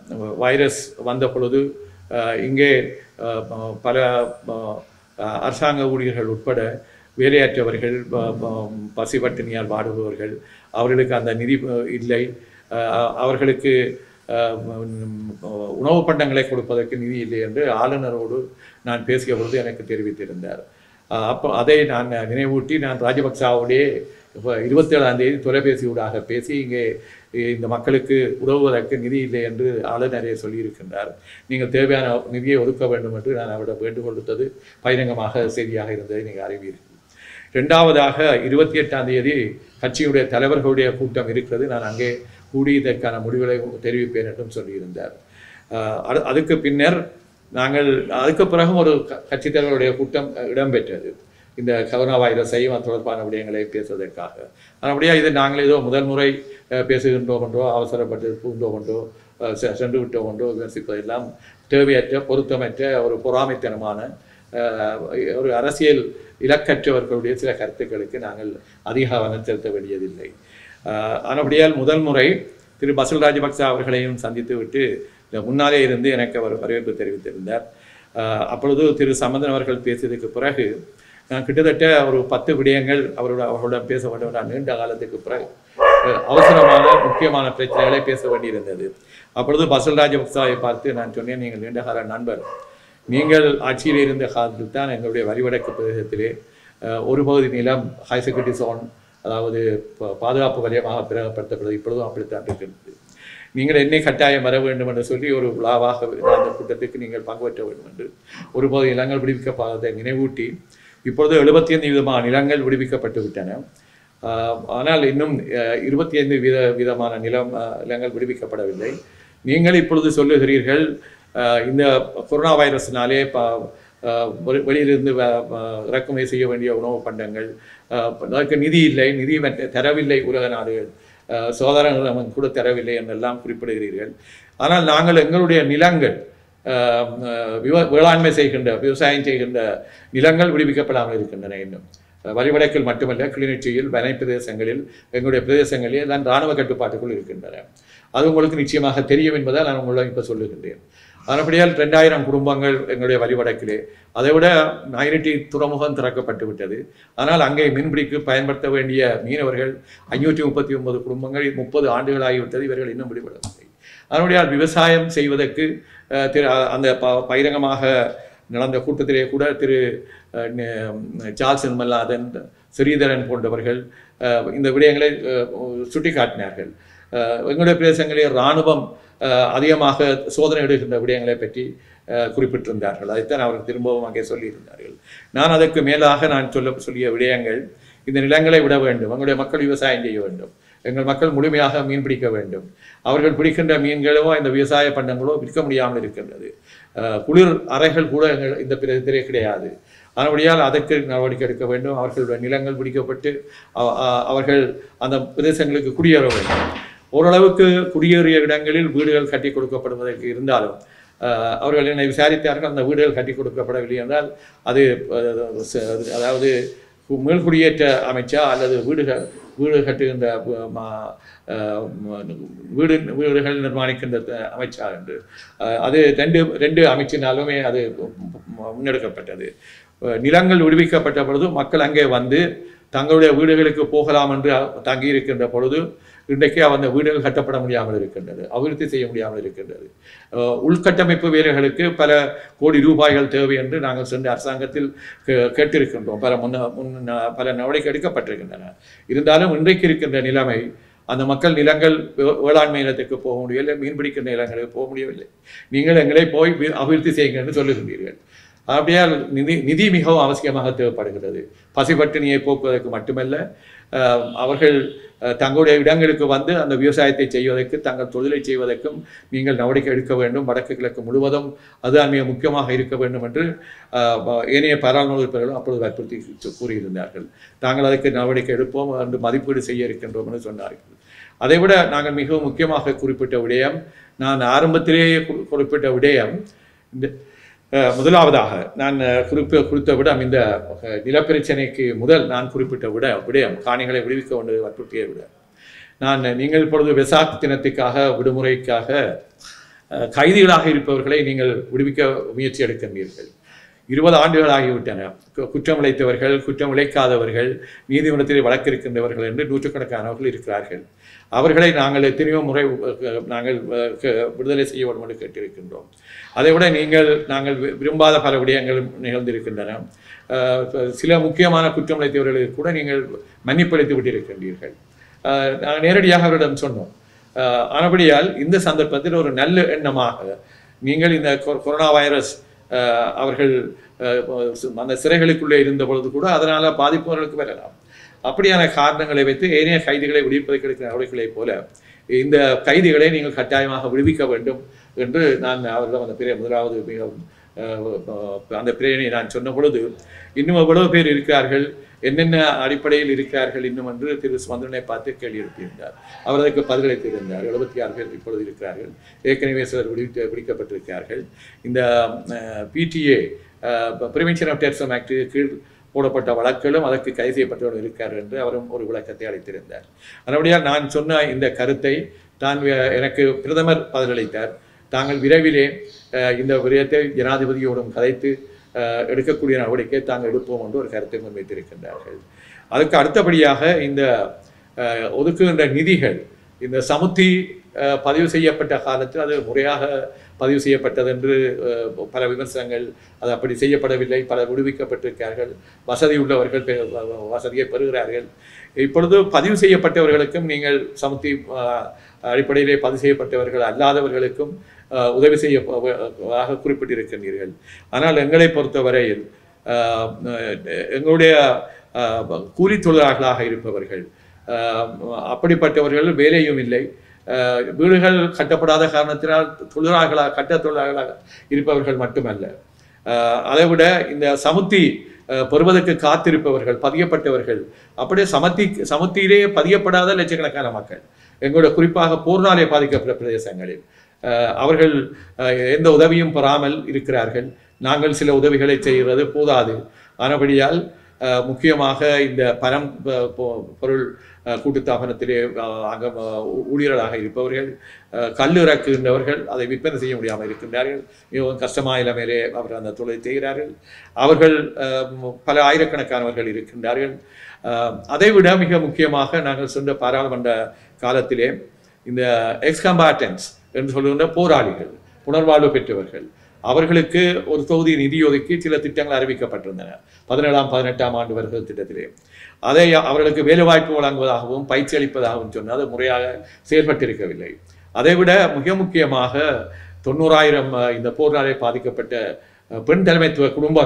வைரஸ் வந்த பொழுது அஹ், இங்கே அஹ், பல அஹ், அரசாங்க ஊழியர்கள் உட்பட வேலையற்றவர்கள் ப- ப- பசி பட்டினியால் வாடுபவர்கள் அவர்களுக்கு அந்த நிதி அஹ், இல்லை அஹ், அவர்களுக்கு அஹ், உம், உணவு பண்டங்களை கொடுப்பதற்கு நிதி இல்லை என்று ஆளுநரோடு நான் பேசிய பொழுது எனக்கு தெரிவித்திருந்தார் அஹ், அப்போ அதை நான் நினைவூட்டி நான் ராஜபக்சாவோடே இப்போ இருபத்தேழாம் தேதி தொலைபேசி ஊடாக பேசி இங்கே இந்த மக்களுக்கு உதவுவதற்கு நிதி இல்லை என்று ஆளுநரே சொல்லியிருக்கின்றார் நீங்கள் தேவையான நிதியை ஒதுக்க வேண்டும் என்று நான் அவரிடம் வேண்டுகோள் விடுத்தது பகிரங்கமாக செய்தியாக இருந்ததை நீங்கள் அறிவீர்கள் ரெண்டாவதாக இருபத்தி எட்டாம் தேதி கட்சியுடைய தலைவர்களுடைய கூட்டம் இருக்கிறது நான் அங்கே கூடி இதற்கான முடிவுகளை தெரிவிப்பேன் என்றும் சொல்லியிருந்தார் அஹ் அது- அதுக்கு பின்னர் நாங்கள் அதுக்கு பிறகும் ஒரு க- கட்சித் தலைவருடைய கூட்டம் அஹ், இடம்பெற்றது இந்த கரோனா வைரஸை அது தொடர்பான விடயங்களை பேசுவதற்காக அப்படியே இது நாங்கள் ஏதோ முதல் முறை அஹ், பேசுகின்றோம் என்றோ அவசரப்பட்டு பூண்டோம் என்றோ அஹ், செ- சென்று விட்டோம் என்றோ விமர்சிப்பதெல்லாம் தேவையற்ற பொருத்தமற்ற ஒரு பொறாமைத்தனமான அஹ், ஒரு அரசியல் இலக்கற்றவர்களுடைய சில கருத்துக்களுக்கு நாங்கள் அதிக கவனம் செலுத்த வேண்டியதில்லை அஹ், ஆனபடியால் முதல் முறை திரு பசுல் ராஜபக்ச அவர்களையும் சந்தித்து விட்டு இந்த முன்னாலே இருந்து எனக்கு அவர் வரவேற்பு தெரிவித்திருந்தார் அஹ், அப்பொழுது திரு சம்பந்தன் அவர்கள் பேசியதுக்கு பிறகு நான் கிட்டத்தட்ட ஒரு பத்து விடயங்கள் அவரோட அவர்களுடன் பேச வேண்டும் நான் நீண்ட காலத்துக்கு பிறகு அஹ், அவசரமான முக்கியமான பிரச்சனைகளை பேச வேண்டியிருந்தது அப்பொழுது பசுல் ராஜபக்சாவை பார்த்து நான் சொன்னேன் நீங்கள் நீண்டகால நண்பர் நீங்கள் ஆட்சியில் இருந்த காலத்தில் தான் எங்களுடைய வரிவடக்கு பிரதேசத்திலே அஹ், ஒரு பகுதி நிலம் ஹை செக்யூரிட்டி சோன் அதாவது ப- பாதுகாப்பு வலயமாக பிரகப்படுத்தப்படுது இப்பொழுதும் அப்படித்தான் இருக்கிறது நீங்கள் என்னை கட்டாயம் வர வேண்டும் என்று சொல்லி ஒரு விழாவாக அந்த கூட்டத்துக்கு நீங்கள் பங்கு பெற்ற வேண்டும் என்று ஒரு பகுதி நிலங்கள் விடுவிக்கப்பட்டதை நினைவூட்டி இப்பொழுது எழுபத்தி ஐந்து விதமான நிலங்கள் விடுவிக்கப்பட்டு விட்டன ஆஹ் ஆனால் இன்னும் இருபத்தி ஐந்து வீத விதமான நிலம் ஆஹ் நிலங்கள் விடுவிக்கப்படவில்லை நீங்கள் இப்பொழுது சொல்லுகிறீர்கள் ஆஹ் இந்த கொரோனா வைரஸினாலே ப ஆஹ் வெளி- வெளியிலிருந்து வ- வ- இறக்குமதி செய்ய வேண்டிய உணவு பண்டங்கள் ஆஹ் அதற்கு நிதி இல்லை நிதி மற்ற- தரவில்லை உலக நாடுகள் ஆஹ் சோதரங்கள் கூட தரவில்லை என்றெல்லாம் குறிப்பிடுகிறீர்கள் ஆனால் நாங்கள் எங்களுடைய நிலங்கள் ஆஹ் ஆஹ் விவ- வேளாண்மை செய்கின்ற விவசாயம் செய்கின்ற நிலங்கள் விடுவிக்கப்படாமல் இருக்கின்றன இன்னும் வரிவடக்கில் மட்டுமல்ல கிளிநொச்சியில் வனை பிரதேசங்களில் எங்களுடைய பிரதேசங்களில் எல்லாம் இராணுவ கட்டுப்பாட்டுக்குள் இருக்கின்றன அது உங்களுக்கு நிச்சயமாக தெரியும் என்பதால் நான் உங்களிடம் இப்போ சொல்லுகின்றேன் அதன்படியால் ரெண்டாயிரம் குடும்பங்கள் எங்களுடைய வரிவடக்கிலே அதை விட நைரட்டி துறைமுகம் திறக்கப்பட்டு விட்டது ஆனால் அங்கே மீன்பிடிக்கு பயன்படுத்த வேண்டிய மீனவர்கள் ஐநூற்றி முப்பத்தி ஒன்பது குடும்பங்கள் முப்பது ஆண்டுகளாகிவிட்டது இவர்கள் இன்னும் விடுபடவில்லை அதனுடைய விவசாயம் செய்வதற்கு அஹ், திரு அ- அந்த ப பகிரங்கமாக நடந்த கூட்டத்திலே கூட திரு அஹ், நெ- சார்ல்ஸ் நிர்மலாதன் ஸ்ரீதரன் போன்றவர்கள் அஹ், இந்த விடயங்களை அஹ், சுட்டிக்காட்டினார்கள் அஹ், எங்களுடைய பிரதேசங்களில் இராணுவம் அஹ், அதிகமாக சோதனை எடுக்கின்ற விடயங்களை பற்றி அஹ், குறிப்பிட்டிருந்தார்கள் அதைத்தான் அவர்கள் திரும்பவும் அங்கே சொல்லியிருந்தார்கள் நான் அதற்கு மேலாக நான் சொல்ல சொல்லிய விடயங்கள் இந்த நிலங்களை விட வேண்டும் எங்களுடைய மக்கள் விவசாயம் செய்ய வேண்டும் எங்கள் மக்கள் முழுமையாக மீன் பிடிக்க வேண்டும் அவர்கள் பிடிக்கின்ற மீன்களோ இந்த விவசாய பண்டங்களோ விற்க முடியாமல் இருக்கின்றது அஹ், குளிர் அறைகள் கூட எங்கள் இந்த பிரதேசத்திலே கிடையாது அதனுடையால் அதற்கு நடவடிக்கை எடுக்க வேண்டும் அவர்களுடைய நிலங்கள் பிடிக்கப்பட்டு அவ- அ- அவர்கள் அந்த பிரதேசங்களுக்கு குடியேற வேண்டும் ஓரளவுக்கு குடியேறிய இடங்களில் வீடுகள் கட்டி கொடுக்கப்படுவதற்கு இருந்தாலும் அஹ், அவர்கள் என்னை விசாரித்தார்கள் அந்த வீடுகள் கட்டி கொடுக்கப்படவில்லை என்றால் அது அஹ், ச- அதாவது கு- மீள்குடியேற்ற அமைச்சா அல்லது வீடுகள் வீடு கட்டுகின்ற அஹ், ம- அஹ், ம- வீடு வீடுகள் நிர்மாணிக்கின்ற த- அமைச்சா என்று அஹ், அது ரெண்டு ரெண்டு அமைச்சினாலுமே அது மு- முன்னெடுக்கப்பட்டது அஹ், நிலங்கள் விடுவிக்கப்பட்ட பொழுது மக்கள் அங்கே வந்து தங்களுடைய வீடுகளுக்கு போகலாம் என்று தங்கியிருக்கின்ற பொழுது இன்றைக்கு அந்த வீடுகள் கட்டப்பட முடியாமல் இருக்கின்றது அபிவிருத்தி செய்ய முடியாமல் இருக்கின்றது அஹ், உள்கட்டமைப்பு வேலைகளுக்கு பல கோடி ரூபாய்கள் தேவை என்று நாங்கள் சென்ற அரசாங்கத்தில் கே- கேட்டிருக்கின்றோம் பல முன்ன முன்ன பல நடவடிக்கை எடுக்கப்பட்டிருக்கின்றன இருந்தாலும் இன்றைக்கு இருக்கின்ற நிலைமை அந்த மக்கள் நிலங்கள் வே- வேளாண்மை நிலத்துக்கு போக முடியவில்லை மீன் பிடிக்கின்ற நிலங்களுக்கு போக முடியவில்லை நீங்கள் எங்களை போய் வி- அபிவிருத்தி செய்யுங்கள் என்று சொல்லுகின்றீர்கள் அப்படியால் நிதி நிதி மிகவும் அவசியமாக தேவைப்படுகிறது பசிபட்டினியை போக்குவதற்கு மட்டுமல்ல அஹ், அவர்கள் அஹ், தங்களுடைய இடங்களுக்கு வந்து அந்த விவசாயத்தை செய்வதற்கு தங்கள் தொழிலை செய்வதற்கும் நீங்கள் நடவடிக்கை எடுக்க வேண்டும் வடக்கு கிழக்கு முழுவதும் அதுதான் மிக முக்கியமாக இருக்க வேண்டும் என்று அஹ், ப- ஏனைய பாராளுமன்ற உறுப்பினர்களும் அப்பொழுது வற்புறுத்தி சொ- கூறியிருந்தார்கள் நாங்கள் அதற்கு நடவடிக்கை எடுப்போம் என்று மதிப்பீடு செய்ய இருக்கின்றோம் என்று சொன்னார்கள் அதைவிட நாங்கள் மிகவும் முக்கியமாக குறிப்பிட்ட விடயம் நான் ஆரம்பத்திலேயே குறி- குறிப்பிட்ட விடயம் இந்த அஹ், முதலாவதாக நான் அஹ், குறிப்ப குறித்த விடம் இந்த அஹ், நிலப்பிரச்சனைக்கு முதல் நான் குறிப்பிட்ட விட விடயம் காணிகளை விடுவிக்க வேண்டிய வற்புறுத்திய விட நான் நீங்கள் இப்பொழுது வெசாக் தினத்துக்காக விடுமுறைக்காக அஹ், கைதிகளாக இருப்பவர்களை நீங்கள் விடுவிக்க முயற்சி எடுக்கின்றீர்கள் இருபது ஆண்டுகள் ஆகிவிட்டன கு- குற்றம் இழைத்தவர்கள் குற்றம் இழைக்காதவர்கள் நீதிமன்றத்தில் வழக்கு இருக்கின்றவர்கள் என்று நூற்றுக்கணக்கானவர்கள் இருக்கிறார்கள் அவர்களை நாங்கள் எத்தனையோ முறை அஹ், நாங்கள் அஹ், க- விடுதலை செய்ய வேண்டும் என்று கேட்டிருக்கின்றோம் அதை விட நீங்கள் நாங்கள் வி- விரும்பாத பல விடயங்களும் நிகழ்ந்திருக்கின்றன அஹ், சில முக்கியமான குற்றம் இழைத்தவர்களுக்கு கூட நீங்கள் மன்னிப்பளித்து விட்டிருக்கின்றீர்கள் அஹ், நாங்கள் நேரடியாக அவரிடம் சொன்னோம் அஹ், ஆனபடியால் இந்த சந்தர்ப்பத்தில் ஒரு நல்ல எண்ணமாக நீங்கள் இந்த கொ- கொரோனா வைரஸ் அஹ், அவர்கள் அஹ், அந்த சிறைகளுக்குள்ளே இருந்த பொழுது கூட அதனால பாதிப்புகளுக்கு வரலாம் அப்படியான காரணங்களை வைத்து ஏனைய கைதிகளை விடுவிப்பதற்கு எடுக்கிற நடவடிக்கைகளைப் போல இந்த கைதிகளை நீங்கள் கட்டாயமாக விடுவிக்க வேண்டும் என்று நான் அவரிடம் அந்த பிரிய முதலாவது மிகவும் அஹ், அஹ், அந்த பிரேரணை நான் சொன்ன பொழுது இன்னும் எவ்வளவு பேர் இருக்கிறார்கள் என்னென்ன அடிப்படையில் இருக்கிறார்கள் இன்னும் என்று திரு சுமந்திரனை பார்த்து கேள்வி எழுப்பியிருந்தார் அவர் அதற்கு பதிலளித்திருந்தார் எழுபத்தி ஆறு பேர் இப்பொழுது இருக்கிறார்கள் ஏற்கனவே சிலர் விடுவித்து பிடிக்கப்பட்டிருக்கிறார்கள் இந்த PTA prevention of terrorism act கீழ் போடப்பட்ட வழக்குகளும் அதற்கு கைது செய்யப்பட்டவர்கள் இருக்கார் என்று அவரும் ஒரு விளக்கத்தை அளித்திருந்தார் அதனுடையால் நான் சொன்ன இந்த கருத்தை தான் வே- எனக்கு பிரதமர் பதிலளித்தார் தாங்கள் விரைவிலே அஹ், இந்த விடயத்தை ஜனாதிபதியோடும் கதைத்து அஹ், எடுக்கக்கூடிய நடவடிக்கை தாங்கள் எடுப்போம் என்று ஒரு கருத்தை முன்வைத்திருக்கின்றார்கள் அதுக்கு அடுத்தபடியாக இந்த அஹ், ஒதுக்குகின்ற நிதிகள் இந்த சமுத்தி அஹ், பதிவு செய்யப்பட்ட காலத்தில் அது முறையாக பதிவு செய்யப்பட்டது என்று அஹ், பல விமர்சனங்கள் அது அப்படி செய்யப்படவில்லை பலர் விடுவிக்கப்பட்டிருக்கிறார்கள் வசதி உள்ளவர்கள் பெ- வ- வ- வசதியை பெறுகிறார்கள் இப்பொழுது பதிவு செய்யப்பட்டவர்களுக்கும் நீங்கள் சமுத்தி அஹ், அடிப்படையிலே பதிவு செய்யப்பட்டவர்கள் அல்லாதவர்களுக்கும் அஹ், உதவி செய்ய ஆக குறிப்பிட்டிருக்கின்றீர்கள் ஆனால் எங்களை பொறுத்தவரையில் அஹ், அஹ், எங்களுடைய அஹ், கூலி தொழிலாளர்களாக இருப்பவர்கள் அஹ், அப்படிப்பட்டவர்கள் வேலையும் இல்லை அஹ், வீடுகள் கட்டப்படாத காரணத்தினால் தொழிலாளர்களாக கட்ட தொழிலாளர்களாக இருப்பவர்கள் மட்டுமல்ல அஹ், அதைவிட இந்த சமுத்தி அஹ், பெறுவதற்கு காத்திருப்பவர்கள் பதியப்பட்டவர்கள் அப்படியே சமத்தி சமுத்தியிலே பதியப்படாத லட்சக்கணக்கான மக்கள் எங்களுடைய குறிப்பாக போர்னாலே பாதிக்கப்பட்ட பிரதேசங்களில் அஹ், அவர்கள் அஹ், எந்த உதவியும் பெறாமல் இருக்கிறார்கள் நாங்கள் சில உதவிகளை செய்கிறது போதாது ஆனபடியால் அஹ், முக்கியமாக இந்த பரம் ப- பொ- பொருள் அஹ், கூட்டுத்தாபனத்திலே அஹ், அங்க அஹ், ஊ- ஊழியர்களாக இருப்பவர்கள் அஹ், கல் இறக்குகின்றவர்கள் அதை விற்பனை செய்ய முடியாமல் இருக்கின்றார்கள் மிகவும் கஷ்டமான நிலைமையிலே அவர்கள் அந்த தொழிலை செய்கிறார்கள் அவர்கள் அஹ், ம- பல ஆயிரக்கணக்கானவர்கள் இருக்கின்றார்கள் அஹ், அதைவிட மிக முக்கியமாக நாங்கள் சென்ற பாராளுமன்ற காலத்திலே இந்த எக்ஸ்கம்பாட்டன்ஸ் என்று சொல்லுகின்ற போராளிகள் புனர்வாழ்வு பெற்றவர்கள் அவர்களுக்கு ஒரு தொகுதி நிதி ஒதுக்கி சில திட்டங்கள் அறிவிக்கப்பட்டிருந்தன பதினேழாம் பதினெட்டாம் ஆண்டு வருகிற திட்டத்திலே அதை அவர்களுக்கு வேலைவாய்ப்பு வழங்குவதாகவும் பயிற்சி அளிப்பதாகவும் சொன்னால் அது முறையாக செயல்பட்டிருக்கவில்லை அதைவிட மிக முக்கியமாக தொண்ணூறாயிரம் அஹ், இந்த போர்னாலே பாதிக்கப்பட்ட அஹ், பெண் தலைமைத்துவ குடும்பங்கள்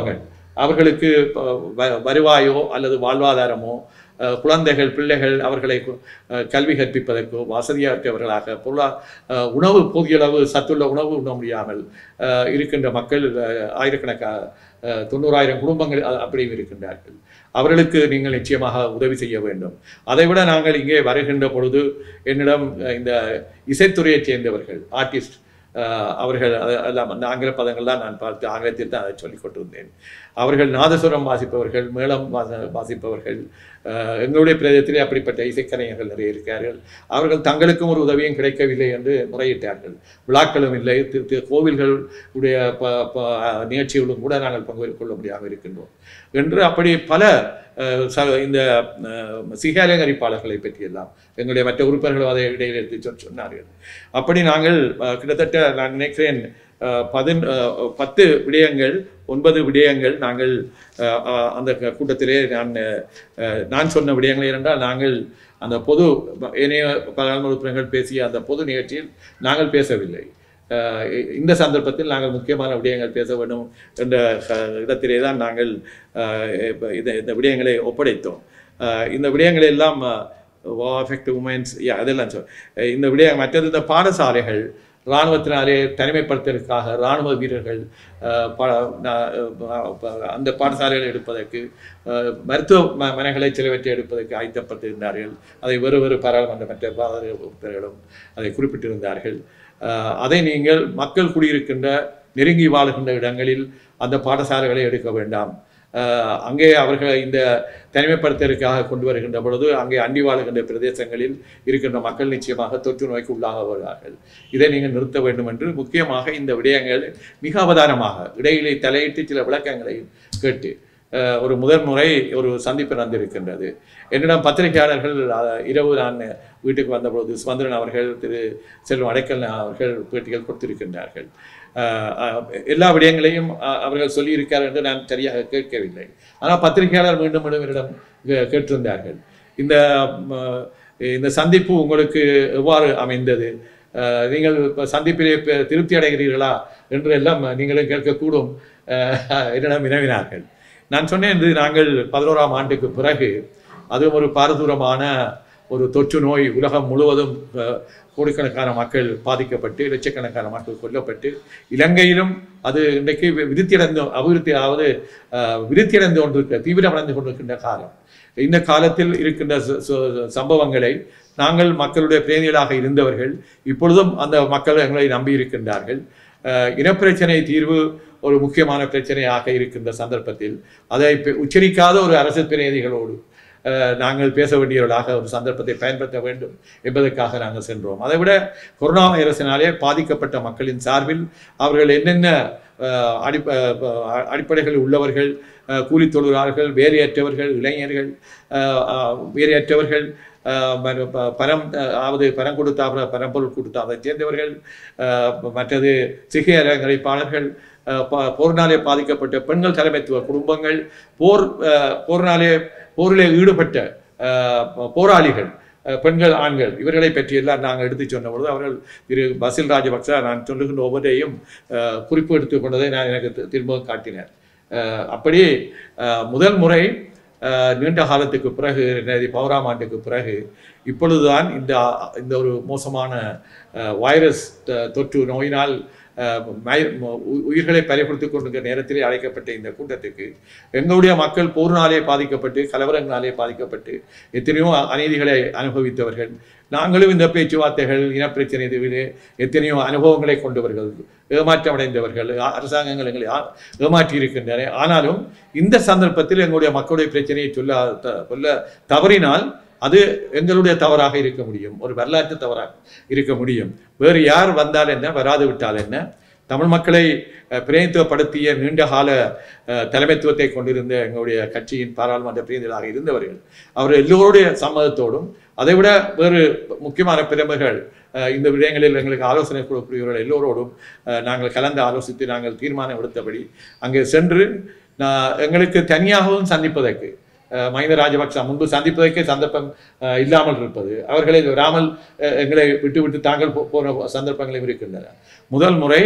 அவர்களுக்கு ப- வ- வருவாயோ அல்லது வாழ்வாதாரமோ அஹ், குழந்தைகள் பிள்ளைகள் அவர்களை கு- அஹ், கல்வி கற்பிப்பதற்கோ வசதியற்றவர்களாக பொருளா அஹ், உணவு போதிய அளவு சத்துள்ள உணவு உண்ண முடியாமல் அஹ், இருக்கின்ற மக்கள் அஹ், ஆயிரக்கணக்கான அஹ், தொண்ணூறாயிரம் குடும்பங்கள் அ- அப்படியும் இருக்கின்றார்கள் அவர்களுக்கு நீங்கள் நிச்சயமாக உதவி செய்ய வேண்டும் அதைவிட நாங்கள் இங்கே வருகின்ற பொழுது என்னிடம் அஹ், இந்த இசைத்துறையைச் சேர்ந்தவர்கள் ஆர்டிஸ்ட் அவர்கள் அது- எல்லாம் அந்த ஆங்கில பதங்கள்லாம் நான் பார்த்து ஆங்கிலத்தில் தான் அதை சொல்லிக் கொண்டிருந்தேன் அவர்கள் நாதசுரம் வாசிப்பவர்கள் மேளம் வாச- வாசிப்பவர்கள் அஹ், எங்களுடைய பிரதேசத்திலே அப்படிப்பட்ட இசைக்கலைஞர்கள் நிறைய இருக்கிறார்கள் அவர்கள் தங்களுக்கும் ஒரு உதவியும் கிடைக்கவில்லை என்று முறையிட்டார்கள் விழாக்களும் இல்லை தி- தி- கோவில்களுடைய ப ப- நிகழ்ச்சிகளும் கூட நாங்கள் பங்கு கொள்ள முடியாமல் இருக்கின்றோம் என்று அப்படி பல அஹ், ச- இந்த அஹ், சிகாலங்கரிப்பாளர்களை பற்றியெல்லாம் எங்களுடைய மற்ற உறுப்பினர்கள் அதை இடையில் எடுத்து சொ- சொன்னார்கள் அப்படி நாங்கள் அஹ், கிட்டத்தட்ட நான் நினைக்கிறேன் அஹ், பதின் அஹ், பத்து விடயங்கள் ஒன்பது விடயங்கள் நாங்கள் அஹ், அஹ், அந்த க- கூட்டத்திலே நான் அஹ், நான் சொன்ன விடயங்களை என்றால் நாங்கள் அந்த பொது ஏனைய பாராளுமன்ற உறுப்பினர்கள் பேசிய அந்த பொது நிகழ்ச்சியில் நாங்கள் பேசவில்லை அஹ், இ- இந்த சந்தர்ப்பத்தில் நாங்கள் முக்கியமான விடயங்கள் பேச வேண்டும் என்ற அஹ், இடத்திலே தான் நாங்கள் அஹ், இப்ப இந்த இந்த விடயங்களை ஒப்படைத்தோம் அஹ், இந்த விடயங்களை எல்லாம் அஃபெக்ட் உமன்ஸ் அதெல்லாம் சொல் அஹ், இந்த விடயம் மற்றது இந்த பாடசாலைகள் இராணுவத்தினாலே தனிமைப்படுத்துவதற்காக இராணுவ வீரர்கள் அஹ், ப- நா- அஹ், ப- அந்த பாடசாலைகளை எடுப்பதற்கு அஹ், மருத்துவ ம- மனைகளை சிலவற்றை எடுப்பதற்கு ஆயத்தப்பட்டிருந்தார்கள் அதை வேறு வேறு பாராளுமன்ற மற்ற பாராளுமன்ற உறுப்பினர்களும் அதை குறிப்பிட்டிருந்தார்கள் அஹ், அதை நீங்கள் மக்கள் குடியிருக்கின்ற நெருங்கி வாழுகின்ற இடங்களில் அந்த பாடசாலைகளை எடுக்க வேண்டாம் அஹ், அங்கே அவர்களை இந்த தனிமைப்படுத்துவதற்காக கொண்டு வருகின்ற பொழுது அங்கே அண்டி வாழுகின்ற பிரதேசங்களில் இருக்கின்ற மக்கள் நிச்சயமாக தொற்று நோய்க்கு உள்ளாகுவார்கள் இதை நீங்கள் நிறுத்த வேண்டும் என்று முக்கியமாக இந்த விடயங்கள் மிக அவதானமாக இடையிலே தலையிட்டு சில விளக்கங்களையும் கேட்டு அஹ், ஒரு முதல் முறை ஒரு சந்திப்பு நடந்திருக்கின்றது என்னிடம் பத்திரிகையாளர்கள் அஹ், இரவு நான் வீட்டுக்கு வந்தபொழுது சுமந்திரன் அவர்கள் திரு செல்வம் அடைக்கல் அவர்கள் பேட்டிகள் கொடுத்திருக்கின்றார்கள் அஹ், அஹ், எல்லா விடயங்களையும் அஹ், அவர்கள் சொல்லியிருக்கார் என்று நான் சரியாக கேட்கவில்லை ஆனால் பத்திரிகையாளர் மீண்டும் மீண்டும் என்னிடம் கே- கேட்டிருந்தார்கள் இந்த ம, இந்த சந்திப்பு உங்களுக்கு எவ்வாறு அமைந்தது அஹ், நீங்கள் இப்ப சந்திப்பிலே பெ- திருப்தி அடைகிறீர்களா என்று எல்லாம் நீங்களும் கேட்கக்கூடும் அஹ், என்னிடம் வினவினார்கள் நான் சொன்னேன் இது நாங்கள் பதினோராம் ஆண்டுக்கு பிறகு அதுவும் ஒரு பாரதூரமான ஒரு தொற்று நோய் உலகம் முழுவதும் அஹ், கோடிக்கணக்கான மக்கள் பாதிக்கப்பட்டு லட்சக்கணக்கான மக்கள் கொல்லப்பட்டு இலங்கையிலும் அது இன்றைக்கு வி- விருத்தியடைந்து அபிவிருத்தி அதாவது அஹ், விருத்தியடைந்து கொண்டிருக்க தீவிரமடைந்து கொண்டிருக்கின்ற காலம் இந்த காலத்தில் இருக்கின்ற ச- ச- சம்பவங்களை நாங்கள் மக்களுடைய பிரதிநிதிகளாக இருந்தவர்கள் இப்பொழுதும் அந்த மக்கள் எங்களை நம்பி இருக்கின்றார்கள் அஹ், இனப்பிரச்சனை தீர்வு ஒரு முக்கியமான பிரச்சனையாக இருக்கின்ற சந்தர்ப்பத்தில் அதை பெ- உச்சரிக்காத ஒரு அரசு பிரதிநிதிகளோடு அஹ், நாங்கள் பேச வேண்டியவர்களாக ஒரு சந்தர்ப்பத்தை பயன்படுத்த வேண்டும் என்பதற்காக நாங்கள் சென்றோம் அதைவிட கொரோனா வைரஸினாலே பாதிக்கப்பட்ட மக்களின் சார்பில் அவர்கள் என்னென்ன அஹ், அடிப்ப அஹ், அடிப்படைகளில் உள்ளவர்கள் அஹ், கூலித் தொழிலாளர்கள் வேலையற்றவர்கள் இளைஞர்கள் அஹ், அஹ், வேலையற்றவர்கள் அஹ், மறு- ப- பரம் அஹ், அதாவது பரம் கொடுத்தா பரம்பொருள் கொடுத்தா அதை சேர்ந்தவர்கள் அஹ், மற்றது சிகை அலங்கரிப்பாளர்கள் அஹ், ப- போரினாலே பாதிக்கப்பட்ட பெண்கள் தலைமைத்துவ குடும்பங்கள் போர் அஹ், போரினாலே போரிலே ஈடுபட்ட அஹ், ப- போராளிகள் அஹ், பெண்கள் ஆண்கள் இவர்களை பற்றியெல்லாம் நாங்கள் எடுத்து சொன்ன பொழுது அவர்கள் திரு பசில் ராஜபக்ச நான் சொல்லுகின்ற ஒவ்வொன்றையும் அஹ், குறிப்பு எடுத்துக்கொண்டதை நான் எனக்கு தி- திரும்பவும் காட்டினார் அஹ், அப்படி அஹ், முதல் முறை அஹ், நீண்ட காலத்துக்கு பிறகு ரெண்டாயிரத்தி பதினோராம் ஆண்டுக்கு பிறகு இப்பொழுதுதான் இந்த இந்த ஒரு மோசமான அஹ், வைரஸ் த- தொற்று நோயினால் அஹ், மய- உ- உயிர்களை பறிகொடுத்துக் கொண்டிருக்கிற நேரத்திலே அழைக்கப்பட்ட இந்த கூட்டத்துக்கு எங்களுடைய மக்கள் போர்னாலே பாதிக்கப்பட்டு கலவரங்களாலே பாதிக்கப்பட்டு எத்தனையோ அநீதிகளை அனுபவித்தவர்கள் நாங்களும் இந்த பேச்சுவார்த்தைகள் இனப்பிரச்சனை இதுவிலே எத்தனையோ அனுபவங்களை கொண்டவர்கள் ஏமாற்றமடைந்தவர்கள் அ- அரசாங்கங்கள் எங்களை ஆ- ஏமாற்றி இருக்கின்றன ஆனாலும் இந்த சந்தர்ப்பத்தில் எங்களுடைய மக்களுடைய பிரச்சனையை சொல்ல த- சொல்ல தவறினால் அது எங்களுடைய தவறாக இருக்க முடியும் ஒரு வரலாற்று தவறாக இருக்க முடியும் வேறு யார் வந்தால் என்ன வராது விட்டால் என்ன தமிழ் மக்களை அஹ், பிரதிநிதித்துவப்படுத்திய நீண்ட கால அஹ், தலைமைத்துவத்தை கொண்டிருந்த எங்களுடைய கட்சியின் பாராளுமன்ற பிரதிநிதிகளாக இருந்தவர்கள் அவர் எல்லோருடைய சம்மதத்தோடும் அதைவிட வேறு முக்கியமான பிரமுகர்கள் அஹ், இந்த விடயங்களில் எங்களுக்கு ஆலோசனை கொடுக்கக்கூடியவர்கள் எல்லோரோடும் அஹ், நாங்கள் கலந்து ஆலோசித்து நாங்கள் தீர்மானம் எடுத்தபடி அங்கே சென்று நான் எங்களுக்கு தனியாகவும் சந்திப்பதற்கு அஹ், மஹிந்த ராஜபக்ச முன்பு சந்திப்பதற்கே சந்தர்ப்பம் அஹ், இல்லாமல் இருப்பது அவர்களை வராமல் அஹ், எங்களை விட்டு விட்டு தாங்கள் போ- போன சந்தர்ப்பங்களும் இருக்கின்றன முதல் முறை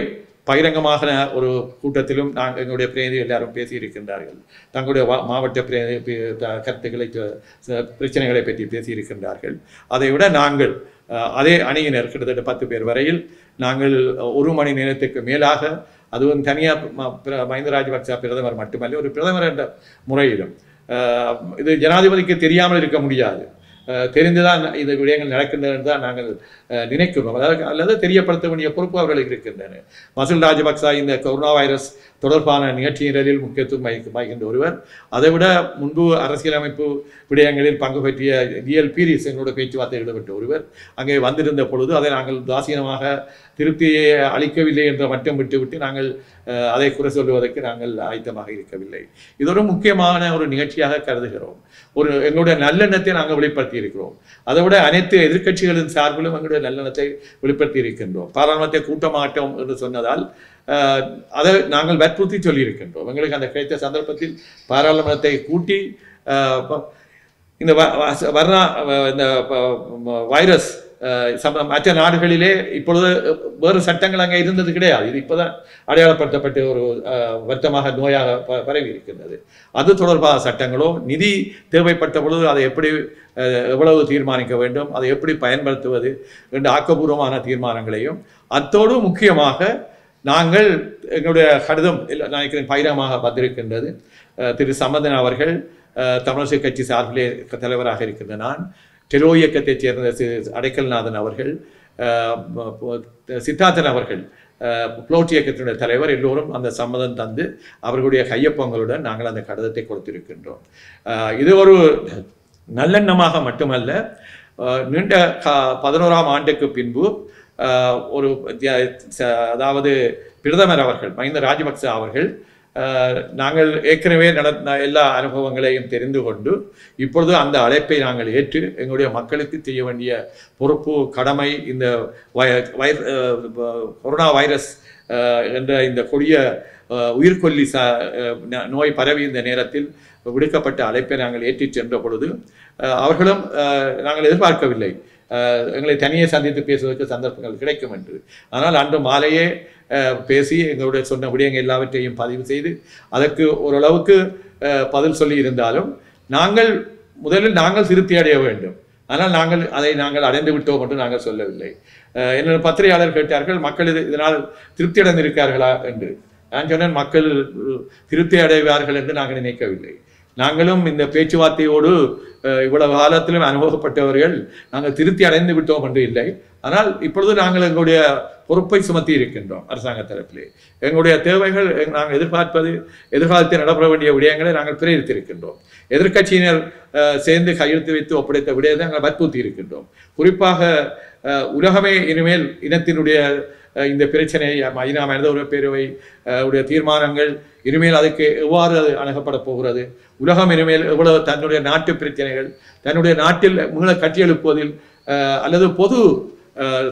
பகிரங்கமாக ஒரு கூட்டத்திலும் நாங்கள் எங்களுடைய பிரதிநிதி எல்லாரும் பேசியிருக்கின்றார்கள் தங்களுடைய வா- மாவட்ட பிரதி- பி- த- கருத்துக்களை ச- ச- பிரச்சனைகளை பற்றி பேசியிருக்கின்றார்கள் அதை விட நாங்கள் அஹ், அதே அணியினர் கிட்டத்தட்ட பத்து பேர் வரையில் நாங்கள் ஒரு மணி நேரத்துக்கு மேலாக அதுவும் தனியார் ம- பிர- மஹிந்த ராஜபக்ச பிரதமர் மட்டுமல்ல ஒரு பிரதமர் என்ற முறையிலும் அஹ், இது ஜனாதிபதிக்கு தெரியாமல் இருக்க முடியாது அஹ், தெரிந்துதான் இந்த விடயங்கள் நடக்கின்றன தான் நாங்கள் அஹ், நினைக்கிறோம் அதாவது அல்லது தெரியப்படுத்த வேண்டிய பொறுப்பு அவர்களுக்கு இருக்கின்றன மசுல் ராஜபக்சா இந்த கொரோனா வைரஸ் தொடர்பான நிகழ்ச்சி நிரலில் முக்கியத்துவம் வகிக்க- வகிக்கின்ற ஒருவர் அதை விட முன்பு அரசியலமைப்பு விடயங்களில் பங்கு பற்றிய டிஎல் பீரிஸ் எங்களோட பேச்சுவார்த்தையில் ஈடுபட்ட ஒருவர் அங்கே வந்திருந்த பொழுது அதை நாங்கள் உதாசீனமாக திருப்தியை அளிக்கவில்லை என்ற மட்டும் விட்டுவிட்டு நாங்கள் அஹ், அதை குறை சொல்லுவதற்கு நாங்கள் ஆயத்தமாக இருக்கவில்லை இது ஒரு முக்கியமான ஒரு நிகழ்ச்சியாக கருதுகிறோம் ஒரு எங்களுடைய நல்லெண்ணத்தை நாங்கள் வெளிப்படுத்தி இருக்கிறோம் அதை விட அனைத்து எதிர்க்கட்சிகளின் சார்பிலும் எங்களுடைய நல்லெண்ணத்தை வெளிப்படுத்தி இருக்கின்றோம் பாராளுமன்றத்தை கூட்ட மாட்டோம் என்று சொன்னதால் அஹ், அதை நாங்கள் வற்புறுத்தி சொல்லியிருக்கின்றோம் எங்களுக்கு அந்த கிடைத்த சந்தர்ப்பத்தில் பாராளுமன்றத்தை கூட்டி அஹ், ப- இந்த வ- வ- வர்ணா வ- இந்த ப- ம- வைரஸ் அஹ், சம- மற்ற நாடுகளிலே இப்பொழுது வேறு சட்டங்கள் அங்கே இருந்தது கிடையாது இது இப்போதான் அடையாளப்படுத்தப்பட்ட ஒரு அஹ், வருத்தமாக நோயாக ப- பரவி இருக்கின்றது அது தொடர்பாக சட்டங்களோ நிதி தேவைப்பட்ட பொழுது அதை எப்படி அஹ், எவ்வளவு தீர்மானிக்க வேண்டும் அதை எப்படி பயன்படுத்துவது என்ற ஆக்கப்பூர்வமான தீர்மானங்களையும் அத்தோடு முக்கியமாக நாங்கள் எங்களுடைய கடிதம் இல்ல, நான் நினைக்கிறேன் பகிரமாக வந்திருக்கின்றது அஹ், திரு சம்பந்தன் அவர்கள் அஹ், தமிழிசை கட்சி சார்பிலே தலைவராக இருக்கின்ற நான் டெலோ இயக்கத்தைச் சேர்ந்த சி- அடைக்கல்நாதன் அவர்கள் அஹ், ம- ப- சித்தார்த்தன் அவர்கள் அஹ், புளோட் இயக்கத்தினுடைய தலைவர் எல்லோரும் அந்த சம்மதம் தந்து அவர்களுடைய கையொப்பங்களுடன் நாங்கள் அந்த கடிதத்தை கொடுத்திருக்கின்றோம் அஹ், இது ஒரு நல்லெண்ணமாக மட்டுமல்ல அஹ், நீண்ட கா- பதினோராம் ஆண்டுக்கு பின்பு அஹ், ஒரு தியா- ச- அதாவது பிரதமர் அவர்கள் மஹிந்த ராஜபக்ச அவர்கள் அஹ், நாங்கள் ஏற்கனவே நடந்த எல்லா அனுபவங்களையும் தெரிந்து கொண்டு இப்பொழுது அந்த அழைப்பை நாங்கள் ஏற்று எங்களுடைய மக்களுக்கு செய்ய வேண்டிய பொறுப்பு கடமை இந்த வய- வைர- அஹ், வ- கொரோனா வைரஸ் அஹ், என்ற இந்த கொடிய அஹ், உயிர்கொல்லி ச அஹ், ந- நோய் பரவி இந்த நேரத்தில் விடுக்கப்பட்ட அழைப்பை நாங்கள் ஏற்றிச் சென்ற பொழுது அஹ், அவர்களும் அஹ், நாங்கள் எதிர்பார்க்கவில்லை அஹ், எங்களை தனியே சந்தித்து பேசுவதற்கு சந்தர்ப்பங்கள் கிடைக்கும் என்று ஆனால் அன்று மாலையே அஹ், பேசி எங்களுடைய சொன்ன விடயங்கள் எல்லாவற்றையும் பதிவு செய்து அதற்கு ஓரளவுக்கு அஹ், பதில் சொல்லி இருந்தாலும் நாங்கள் முதலில் நாங்கள் திருப்தி அடைய வேண்டும் ஆனால் நாங்கள் அதை நாங்கள் அடைந்து விட்டோம் என்று நாங்கள் சொல்லவில்லை அஹ், என்னோட பத்திரிகையாளர் கேட்டார்கள் மக்கள் இது இதனால் திருப்தி அடைந்திருக்கார்களா என்று நான் சொன்னேன் மக்கள் அஹ், திருப்தி அடைவார்கள் என்று நாங்கள் நினைக்கவில்லை நாங்களும் இந்த பேச்சுவார்த்தையோடு அஹ், இவ்வளவு காலத்திலும் அனுபவப்பட்டவர்கள் நாங்கள் திருப்தி அடைந்து விட்டோம் என்று இல்லை ஆனால் இப்பொழுது நாங்கள் எங்களுடைய பொறுப்பை சுமத்தி இருக்கின்றோம் அரசாங்க தரப்பிலே எங்களுடைய தேவைகள் எங்- நாங்கள் எதிர்பார்ப்பது எதிர்காலத்தில் நடைபெற வேண்டிய விடயங்களை நாங்கள் பிரேரித்திருக்கின்றோம் எதிர்க்கட்சியினர் அஹ், சேர்ந்து கையெழுத்து வைத்து ஒப்படைத்த விடயத்தை நாங்கள் வற்புறுத்தி இருக்கின்றோம் குறிப்பாக அஹ், உலகமே இனிமேல் இனத்தினுடைய அஹ், இந்த பிரச்சனையை ஐநா மனித உரிமை பேரவை அஹ், உடைய தீர்மானங்கள் இனிமேல் அதுக்கு எவ்வாறு அது அணுகப்பட போகிறது உலகம் இனிமேல் எவ்வளவு தன்னுடைய நாட்டு பிரச்சனைகள் தன்னுடைய நாட்டில் மீள கட்டியெழுப்புவதில் அஹ், அல்லது பொது அஹ்,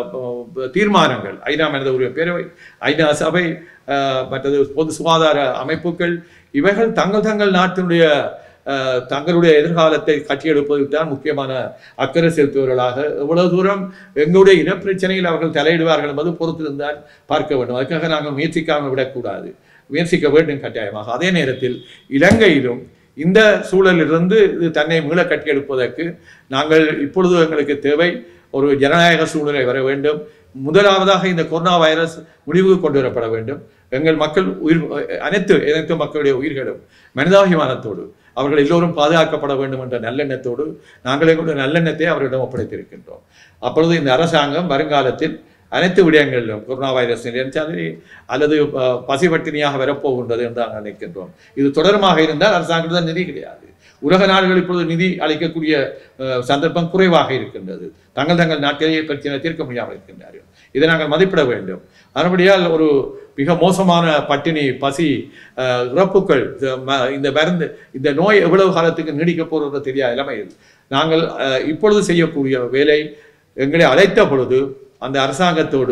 த- தீர்மானங்கள் ஐநா மனித உரிமை பேரவை ஐநா சபை அஹ், மற்றது பொது சுகாதார அமைப்புகள் இவைகள் தங்கள் தங்கள் நாட்டினுடைய அஹ், தங்களுடைய எதிர்காலத்தை கட்டியெழுப்பதில் தான் முக்கியமான அக்கறை செலுத்துவர்களாக எவ்வளவு தூரம் எங்களுடைய இனப்பிரச்சனையில் அவர்கள் தலையிடுவார்கள் என்பது பொறுத்திருந்தால் பார்க்க வேண்டும் அதுக்காக நாங்கள் முயற்சிக்காமல் விடக்கூடாது முயற்சிக்க வேண்டும் கட்டாயமாக அதே நேரத்தில் இலங்கையிலும் இந்த சூழலிலிருந்து இது தன்னை மீள கட்டியெழுப்பதற்கு நாங்கள் இப்பொழுது எங்களுக்கு தேவை ஒரு ஜனநாயக சூழலை வர வேண்டும் முதலாவதாக இந்த கொரோனா வைரஸ் முடிவுக்கு கொண்டு வரப்பட வேண்டும் எங்கள் மக்கள் உயிர் அனைத்து அனைத்து மக்களுடைய உயிர்களும் மனிதாபிமானத்தோடு அவர்கள் எல்லோரும் பாதுகாக்கப்பட வேண்டும் என்ற நல்லெண்ணத்தோடு நாங்கள் எங்களுடைய நல்லெண்ணத்தை அவர்களிடம் ஒப்படைத்திருக்கின்றோம் அப்பொழுது இந்த அரசாங்கம் வருங்காலத்தில் அனைத்து விடயங்களிலும் கொரோனா வைரஸ் நிலைச்சாலே அல்லது அஹ், பசிபட்டினியாக வரப்போகின்றது என்று நாங்கள் நினைக்கின்றோம் இது தொடருமாக இருந்தால் அரசாங்கத்தில் நிதி கிடையாது உலக நாடுகள் இப்பொழுது நிதி அளிக்கக்கூடிய அஹ், சந்தர்ப்பம் குறைவாக இருக்கின்றது தங்கள் தங்கள் நாட்டிலேயே பிரச்சனை தீர்க்க முடியாமல் இருக்கின்றார்கள் இதை நாங்கள் மதிப்பிட வேண்டும் அதன்படியால் ஒரு மிக மோசமான பட்டினி பசி அஹ், இறப்புகள் இந்த ம- இந்த மருந்து இந்த நோய் எவ்வளவு காலத்துக்கு நீடிக்க போகிறது தெரியாத நிலைமையில் நாங்கள் அஹ், இப்பொழுது செய்யக்கூடிய வேலை எங்களை அழைத்த பொழுது அந்த அரசாங்கத்தோடு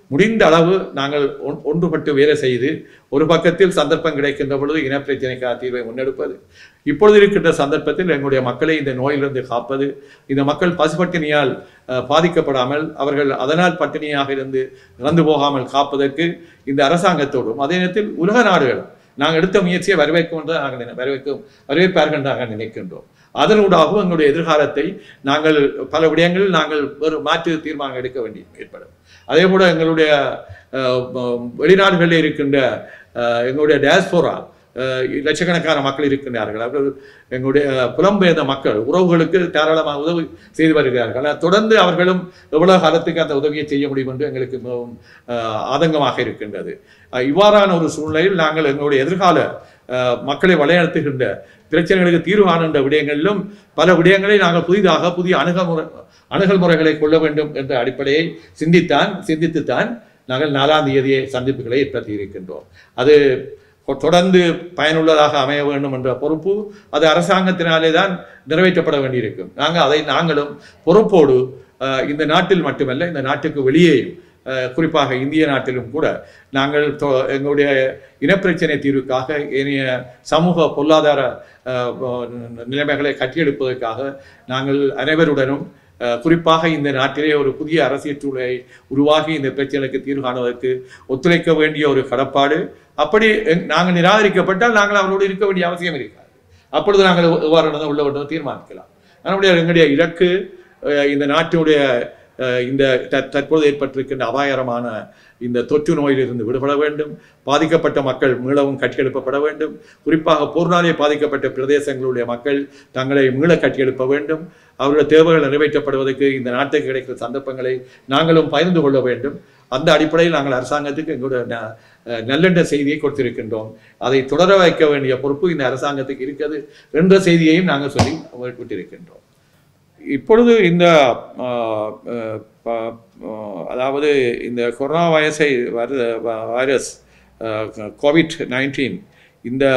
முடிந்த அளவு நாங்கள் ஒன்- ஒன்றுபட்டு வேலை செய்து ஒரு பக்கத்தில் சந்தர்ப்பம் கிடைக்கின்ற பொழுது இனப்பிரச்சனைக்கான தீர்வை முன்னெடுப்பது இப்பொழுது இருக்கின்ற சந்தர்ப்பத்தில் எங்களுடைய மக்களை இந்த நோயிலிருந்து காப்பது இந்த மக்கள் பசுபட்டினியால் அஹ், பாதிக்கப்படாமல் அவர்கள் அதனால் பட்டினியாக இருந்து இறந்து போகாமல் காப்பதற்கு இந்த அரசாங்கத்தோடும் அதே நேரத்தில் உலக நாடுகளும் நாங்கள் எடுத்த முயற்சியை வரவேற்கும் என்று நாங்கள் நினை- வரவேற்கும் வரவேற்பார்கள் என்று நாங்கள் நினைக்கின்றோம் அதனூடாகவும் எங்களுடைய எதிர்காலத்தை நாங்கள் பல விடயங்களில் நாங்கள் ஒரு மாற்று தீர்மானம் எடுக்க வேண்டி ஏற்படும் அதே போல எங்களுடைய அஹ், ம- வெளிநாடுகளில் இருக்கின்ற அஹ், எங்களுடைய டேஸ்போரா லட்சக்கணக்கான மக்கள் இருக்கின்றார்கள் அவர்கள் எங்களுடைய புலம்பெயர்ந்த மக்கள் உறவுகளுக்கு தாராளமாக உதவி செய்து வருகிறார்கள் ஆனால் தொடர்ந்து அவர்களும் எவ்வளவு காலத்துக்கு அந்த உதவியை செய்ய முடியும் என்று எங்களுக்கு மிகவும் அஹ், ஆதங்கமாக இருக்கின்றது அஹ், இவ்வாறான ஒரு சூழ்நிலையில் நாங்கள் எங்களுடைய எதிர்கால அஹ், மக்களை வழிநடத்துகின்ற பிரச்சனைகளுக்கு தீர்வு காணுகின்ற விடயங்களிலும் பல விடயங்களை நாங்கள் புதிதாக புதிய அணுகுமுறை அணுகல் முறைகளை கொள்ள வேண்டும் என்ற அடிப்படையை சிந்தித்தான் சிந்தித்துத்தான் நாங்கள் நாலாம் தேதியை சந்திப்புகளை ஏற்படுத்தி இருக்கின்றோம் அது கொ- தொடர்ந்து பயனுள்ளதாக அமைய வேண்டும் என்ற பொறுப்பு அது அரசாங்கத்தினாலே தான் நிறைவேற்றப்பட வேண்டியிருக்கும் நாங்கள் அதை நாங்களும் பொறுப்போடு அஹ், இந்த நாட்டில் மட்டுமல்ல இந்த நாட்டுக்கு வெளியேயும் அஹ், குறிப்பாக இந்திய நாட்டிலும் கூட நாங்கள் தொ- எங்களுடைய இனப்பிரச்சனை தீர்வுக்காக இனிய சமூக பொருளாதார அஹ், நிலைமைகளை கட்டியெழுப்பதற்காக நாங்கள் அனைவருடனும் அஹ், குறிப்பாக இந்த நாட்டிலே ஒரு புதிய அரசியல் சூழலை உருவாகி இந்த பிரச்சனைக்கு தீர்வு காணுவதற்கு ஒத்துழைக்க வேண்டிய ஒரு கடப்பாடு அப்படி எங்- நாங்கள் நிராகரிக்கப்பட்டால் நாங்கள் அவரோடு இருக்க வேண்டிய அவசியம் இருக்காது அப்பொழுது நாங்கள் எவ்வாறு நடந்து உள்ள வேண்டும் தீர்மானிக்கலாம் நம்முடைய எங்களுடைய இலக்கு அஹ், இந்த நாட்டினுடைய அஹ், இந்த த- தற்போது ஏற்பட்டிருக்கின்ற அபாயகரமான இந்த தொற்று நோயிலிருந்து விடுபட வேண்டும் பாதிக்கப்பட்ட மக்கள் மீளவும் கட்டியெழுப்பப்பட வேண்டும் குறிப்பாக போர்னாலே பாதிக்கப்பட்ட பிரதேசங்களுடைய மக்கள் தங்களை மீள கட்டியெழுப்ப வேண்டும் அவருடைய தேவைகள் நிறைவேற்றப்படுவதற்கு இந்த நாட்டுக்கு கிடைக்கிற சந்தர்ப்பங்களை நாங்களும் பகிர்ந்து கொள்ள வேண்டும் அந்த அடிப்படையில் நாங்கள் அரசாங்கத்துக்கு எங்களுடைய ந- அஹ் நல்லெண்ண செய்தியை கொடுத்திருக்கின்றோம் அதை தொடர வைக்க வேண்டிய பொறுப்பு இந்த அரசாங்கத்துக்கு இருக்கிறது என்ற செய்தியையும் நாங்கள் சொல்லி விட்டிருக்கின்றோம் இப்பொழுது இந்த ஆஹ், ஆஹ், ப- ஆஹ், அதாவது இந்த கொரோனா வைரஸை வரு வ- வைரஸ் கோவிட் நைன்டீன் இந்த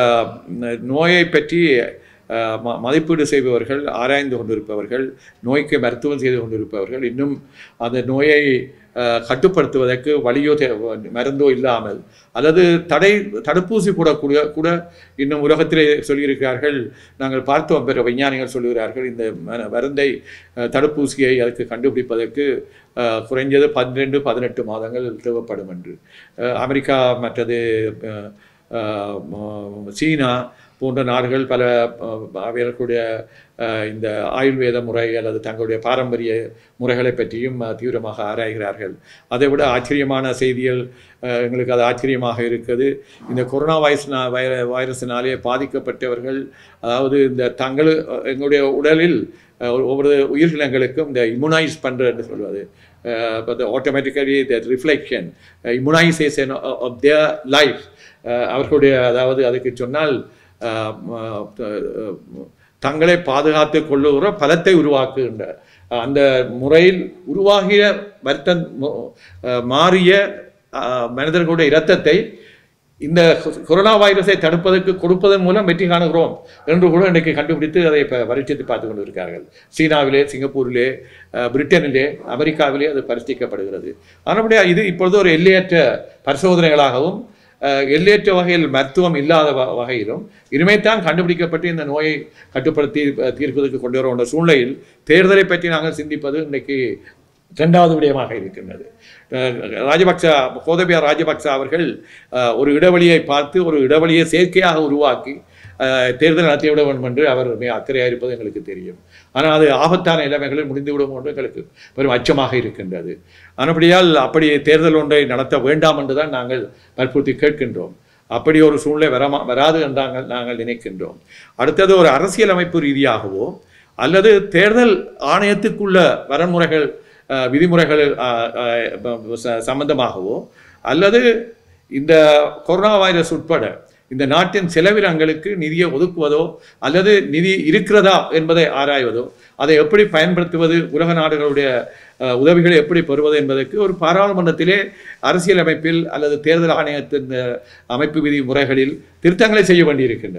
நோயை பற்றி ஆஹ், ம- மதிப்பீடு செய்பவர்கள் ஆராய்ந்து கொண்டிருப்பவர்கள் நோய்க்கு மருத்துவம் செய்து கொண்டிருப்பவர்கள் இன்னும் அந்த நோயை ஆஹ், கட்டுப்படுத்துவதற்கு வழியோ தே- மருந்தோ இல்லாமல் அல்லது தடை தடுப்பூசி போடக்கூடிய கூட இன்னும் உலகத்திலே சொல்லியிருக்கிறார்கள் நாங்கள் பார்த்தோம் பிற விஞ்ஞானிகள் சொல்லுகிறார்கள் இந்த ம- மருந்தை அஹ், தடுப்பூசியை அதுக்கு கண்டுபிடிப்பதற்கு அஹ், குறைஞ்சது பன்னிரெண்டு பதினெட்டு மாதங்கள் தேவைப்படும் என்று அஹ், அமெரிக்கா மற்றது அஹ், அஹ், ம- சீனா போன்ற நாடுகள் பல அஹ், அவர்களுடைய அஹ், இந்த ஆயுர்வேத முறை அல்லது தங்களுடைய பாரம்பரிய முறைகளை பற்றியும் அஹ், தீவிரமாக ஆராய்கிறார்கள் அதை விட ஆச்சரியமான செய்திகள் அஹ், எங்களுக்கு அது ஆச்சரியமாக இருக்குது இந்த கொரோனா வைரஸ்னா வைர வைரஸினாலே பாதிக்கப்பட்டவர்கள் அதாவது இந்த தங்கள் எங்களுடைய உடலில் அஹ், ஒவ்வொரு உயிரினங்களுக்கும் இந்த இம்யூனைஸ் பண்ணுறன்னு சொல்வது automatically the reflection immunisation of their life அவர்களுடைய அதாவது அதுக்கு சொன்னால் அஹ், ம- அஹ், தங்களை பாதுகாத்து கொள்ளுகிற பலத்தை உருவாக்குகின்ற அந்த முறையில் உருவாகிய வருத்தம் மு- அஹ், மாறிய அஹ், மனிதர்களுடைய இரத்தத்தை இந்த கொ- கொரோனா வைரஸை தடுப்பதற்கு கொடுப்பதன் மூலம் வெற்றி காணுகிறோம் என்று கூட இன்றைக்கு கண்டுபிடித்து அதை இப்போ பரீட்சித்து பார்த்து கொண்டு இருக்கிறார்கள் சீனாவிலே சிங்கப்பூரிலே அஹ், பிரிட்டனிலே அமெரிக்காவிலே அது பரிசீலிக்கப்படுகிறது ஆனபடியாக இது இப்பொழுது ஒரு எல்லையற்ற பரிசோதனைகளாகவும் அஹ், எல்லையற்ற வகையில் மருத்துவம் இல்லாத வ- வகையிலும் இனிமேத்தான் கண்டுபிடிக்கப்பட்டு இந்த நோயை கட்டுப்படுத்தி அஹ், தீர்ப்பதற்கு கொண்டு வர சூழ்நிலையில் தேர்தலை பற்றி நாங்கள் சிந்திப்பது இன்றைக்கு இரண்டாவது விடயமாக இருக்கின்றது அஹ், ராஜபக்ச கோதபியா ராஜபக்ச அவர்கள் அஹ், ஒரு இடைவெளியை பார்த்து ஒரு இடைவெளியை செயற்கையாக உருவாக்கி அஹ், தேர்தல் நடத்திவிட வேண்டும் என்று அவர் மிக அக்கறையாக இருப்பது எங்களுக்கு தெரியும் ஆனால் அது ஆபத்தான நிலைமைகளில் முடிந்துவிடும் என்று எங்களுக்கு பெரும் அச்சமாக இருக்கின்றது ஆனபடியால் அப்படி தேர்தல் ஒன்றை நடத்த வேண்டாம் என்று தான் நாங்கள் வற்புறுத்தி கேட்கின்றோம் அப்படி ஒரு சூழ்நிலை வரமா வராது என்று நாங்கள் நாங்கள் நினைக்கின்றோம் அடுத்தது ஒரு அரசியலமைப்பு ரீதியாகவோ அல்லது தேர்தல் ஆணையத்துக்குள்ள வரன்முறைகள் அஹ், விதிமுறைகள் அஹ், அஹ், ச- சம்பந்தமாகவோ அல்லது இந்த கொரோனா வைரஸ் உட்பட இந்த நாட்டின் செலவினங்களுக்கு நிதியை ஒதுக்குவதோ அல்லது நிதி இருக்கிறதா என்பதை ஆராய்வதோ அதை எப்படி பயன்படுத்துவது உலக நாடுகளுடைய அஹ், உதவிகளை எப்படி பெறுவது என்பதற்கு ஒரு பாராளுமன்றத்திலே அரசியலமைப்பில் அல்லது தேர்தல் ஆணையத்தின் அஹ், அமைப்பு விதி முறைகளில் திருத்தங்களை செய்ய வேண்டியிருக்கின்றது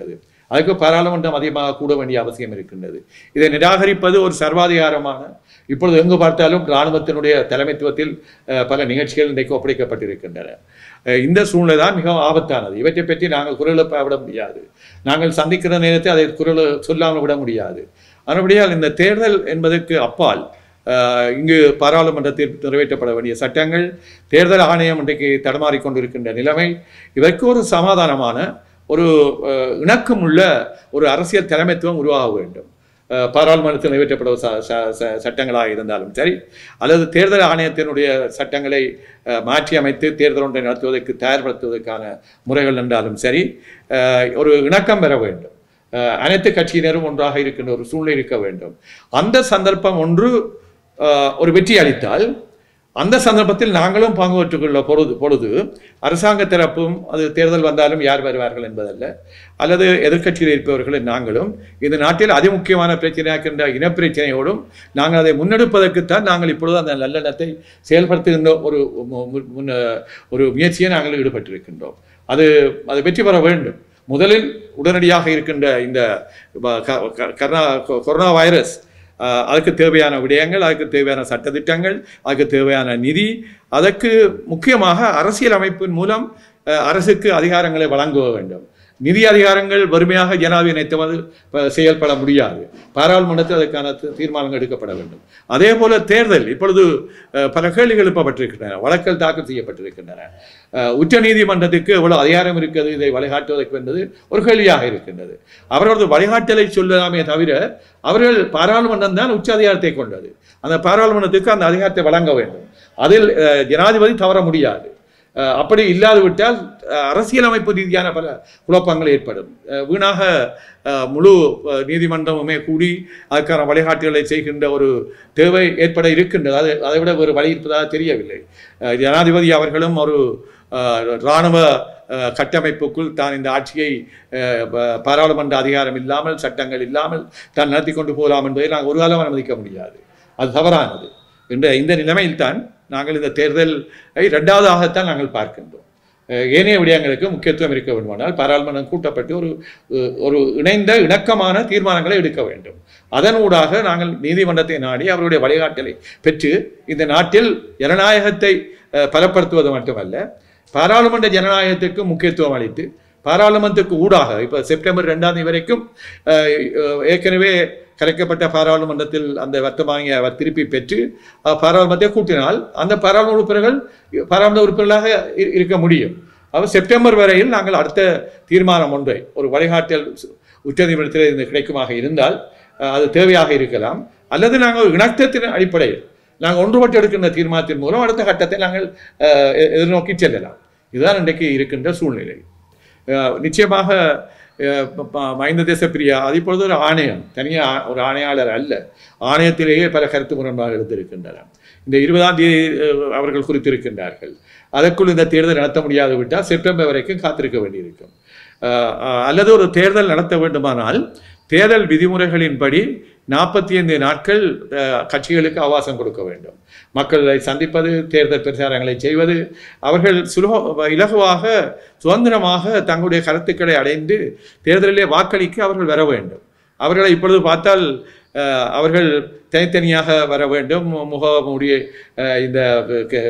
அதுக்கு பாராளுமன்றம் அதிகமாக கூட வேண்டிய அவசியம் இருக்கின்றது இதை நிராகரிப்பது ஒரு சர்வாதிகாரமான இப்பொழுது எங்கு பார்த்தாலும் இராணுவத்தினுடைய தலைமைத்துவத்தில் அஹ், பல நிகழ்ச்சிகள் இன்றைக்கு ஒப்படைக்கப்பட்டிருக்கின்றன அஹ், இந்த சூழ்நிலை தான் மிகவும் ஆபத்தானது இவற்றை பற்றி நாங்கள் குரல் எழுப்ப விட முடியாது நாங்கள் சந்திக்கிற நேரத்தை அதை குரல் சொல்லாமல் விட முடியாது மறுபடியால் இந்த தேர்தல் என்பதற்கு அப்பால் அஹ், இங்கு பாராளுமன்றத்தில் நிறைவேற்றப்பட வேண்டிய சட்டங்கள் தேர்தல் ஆணையம் இன்றைக்கு தடமாறிக் கொண்டிருக்கின்ற நிலைமை இதற்கு ஒரு சமாதானமான ஒரு அஹ், இணக்கமுள்ள ஒரு அரசியல் தலைமைத்துவம் உருவாக வேண்டும் அஹ், பாராளுமன்றத்தில் நிறைவேற்றப்படும் ச- ச- ச- சட்டங்களாக இருந்தாலும் சரி அல்லது தேர்தல் ஆணையத்தினுடைய சட்டங்களை அஹ், மாற்றி அமைத்து தேர்தல் ஒன்றை நடத்துவதற்கு தயார்படுத்துவதற்கான முறைகள் என்றாலும் சரி அஹ், ஒரு இணக்கம் பெற வேண்டும் அஹ், அனைத்து கட்சியினரும் ஒன்றாக இருக்கின்ற ஒரு சூழ்நிலை இருக்க வேண்டும் அந்த சந்தர்ப்பம் ஒன்று அஹ், ஒரு வெற்றி அளித்தால் அந்த சந்தர்ப்பத்தில் நாங்களும் பங்கு பெற்றுக்கொள்ள பொழுது பொழுது அரசாங்க தரப்பும் அது தேர்தல் வந்தாலும் யார் வருவார்கள் என்பதல்ல அல்லது எதிர்க்கட்சியில் இருப்பவர்கள் நாங்களும் இந்த நாட்டில் அதிமுக்கியமான பிரச்சனையாக்கின்ற இனப்பிரச்சனையோடும் நாங்கள் அதை முன்னெடுப்பதற்குத்தான் நாங்கள் இப்பொழுது அந்த நல்லெண்ணத்தை செயல்படுத்துகின்ற ஒரு மு- மு- முன்ன ஒரு முயற்சியை நாங்கள் ஈடுபட்டிருக்கின்றோம் அது அது வெற்றி பெற வேண்டும் முதலில் உடனடியாக இருக்கின்ற இந்த வ- க- க- கரோனா கொரோனா வைரஸ் ஆஹ், அதுக்கு தேவையான விடயங்கள் அதுக்கு தேவையான சட்டத்திட்டங்கள் அதுக்கு தேவையான நிதி அதற்கு முக்கியமாக அரசியல் அமைப்பின் மூலம் ஆஹ், அரசுக்கு அதிகாரங்களை வழங்க வேண்டும் நிதி அதிகாரங்கள் வறுமையாக ஜனாதிபதி நினைத்தவது ப- செயல்பட முடியாது பாராளுமன்றத்தில் அதற்கான தீ- தீர்மானங்கள் எடுக்கப்பட வேண்டும் அதே போல தேர்தல் இப்பொழுது அஹ், பல கேள்விகள் எழுப்பப்பட்டிருக்கின்றன வழக்கல் தாக்கல் செய்யப்பட்டிருக்கின்றன அஹ், உச்ச நீதிமன்றத்துக்கு எவ்வளவு அதிகாரம் இருக்கிறது இதை வழிகாட்டுவதற்கு என்பது ஒரு கேள்வியாக இருக்கின்றது அவர்களது வழிகாட்டலை சொல்லலாமே தவிர அவர்கள் பாராளுமன்றம் தான் உச்ச அதிகாரத்தை கொண்டது அந்த பாராளுமன்றத்துக்கு அந்த அதிகாரத்தை வழங்க வேண்டும் அதில் அஹ், ஜனாதிபதி தவற முடியாது அஹ், அப்படி இல்லாது விட்டால் அஹ், அரசியலமைப்பு ரீதியான பல குழப்பங்கள் ஏற்படும் அஹ், வீணாக அஹ், முழு அஹ், நீதிமன்றமுமே கூடி அதுக்கான வழிகாட்டுதலை செய்கின்ற ஒரு தேவை ஏற்பட இருக்கின்றது அது அதை விட ஒரு வழி இருப்பதாக தெரியவில்லை அஹ், ஜனாதிபதி அவர்களும் ஒரு அஹ், இராணுவ அஹ், கட்டமைப்புக்குள் தான் இந்த ஆட்சியை அஹ், ப- பாராளுமன்ற அதிகாரம் இல்லாமல் சட்டங்கள் இல்லாமல் தான் நடத்தி கொண்டு போகலாம் என்பதை நாங்கள் ஒரு காலம் அனுமதிக்க முடியாது அது தவறானது என்ற இந்த நிலைமையில்தான் நாங்கள் இந்த தேர்தலை இரண்டாவதாகத்தான் நாங்கள் பார்க்கின்றோம் அஹ் ஏனைய விடயங்களுக்கு முக்கியத்துவம் இருக்க வேண்டுமானால் பாராளுமன்றம் கூட்டப்பட்டு ஒரு அஹ், ஒரு இணைந்த இணக்கமான தீர்மானங்களை எடுக்க வேண்டும் அதனூடாக நாங்கள் நீதிமன்றத்தை நாடி அவருடைய வழிகாட்டலை பெற்று இந்த நாட்டில் ஜனநாயகத்தை அஹ், பலப்படுத்துவது மட்டுமல்ல பாராளுமன்ற ஜனநாயகத்துக்கு முக்கியத்துவம் அளித்து பாராளுமன்றத்துக்கு ஊடாக இப்போ செப்டம்பர் ரெண்டாம் தேதி வரைக்கும் அஹ், அஹ், ஏற்கனவே கலைக்கப்பட்ட பாராளுமன்றத்தில் அந்த வர்த்தமானியை அவர் திருப்பி பெற்று அஹ், பாராளுமன்றத்தை கூட்டினால் அந்த பாராளுமன்ற உறுப்பினர்கள் பாராளுமன்ற உறுப்பினர்களாக இரு- இருக்க முடியும் அவர் செப்டம்பர் வரையில் நாங்கள் அடுத்த தீர்மானம் ஒன்றை ஒரு வழிகாட்டல் உச்சநீதிமன்றத்தில் இருந்து கிடைக்குமாக இருந்தால் அஹ், அது தேவையாக இருக்கலாம் அல்லது நாங்கள் ஒரு இணக்கத்தின் அடிப்படையில் நாங்கள் ஒன்றுபட்டு எடுக்கின்ற தீர்மானத்தின் மூலம் அடுத்த கட்டத்தை நாங்கள் அஹ், எ- எதிர்நோக்கி செல்லலாம் இதுதான் இன்றைக்கு இருக்கின்ற சூழ்நிலை அஹ், நிச்சயமாக அஹ், ப- ப- மஹிந்த தேசப்பிரியா அது இப்பொழுது ஒரு ஆணையம் தனியாக ஒரு ஆணையாளர் அல்ல ஆணையத்திலேயே பல கருத்து முரண்பாடு எடுத்திருக்கின்றன இந்த இருபதாம் தேதி அஹ், அவர்கள் குறித்திருக்கின்றார்கள் அதற்குள் இந்த தேர்தல் நடத்த முடியாது விட்டால் செப்டம்பர் வரைக்கும் காத்திருக்க வேண்டியிருக்கும் அஹ், அஹ், அல்லது ஒரு தேர்தல் நடத்த வேண்டுமானால் தேர்தல் விதிமுறைகளின்படி நாற்பத்தி ஐந்து நாட்கள் அஹ், கட்சிகளுக்கு அவகாசம் கொடுக்க வேண்டும் மக்களை சந்திப்பது தேர்தல் பிரச்சாரங்களை செய்வது அவர்கள் சுலப இலகுவாக சுதந்திரமாக தங்களுடைய கருத்துக்களை அடைந்து தேர்தலிலே வாக்களிக்க அவர்கள் வர வேண்டும் அவர்களை இப்பொழுது பார்த்தால் அஹ், அவர்கள் தனித்தனியாக வர வேண்டும் முக மூடிய அஹ், இந்த க-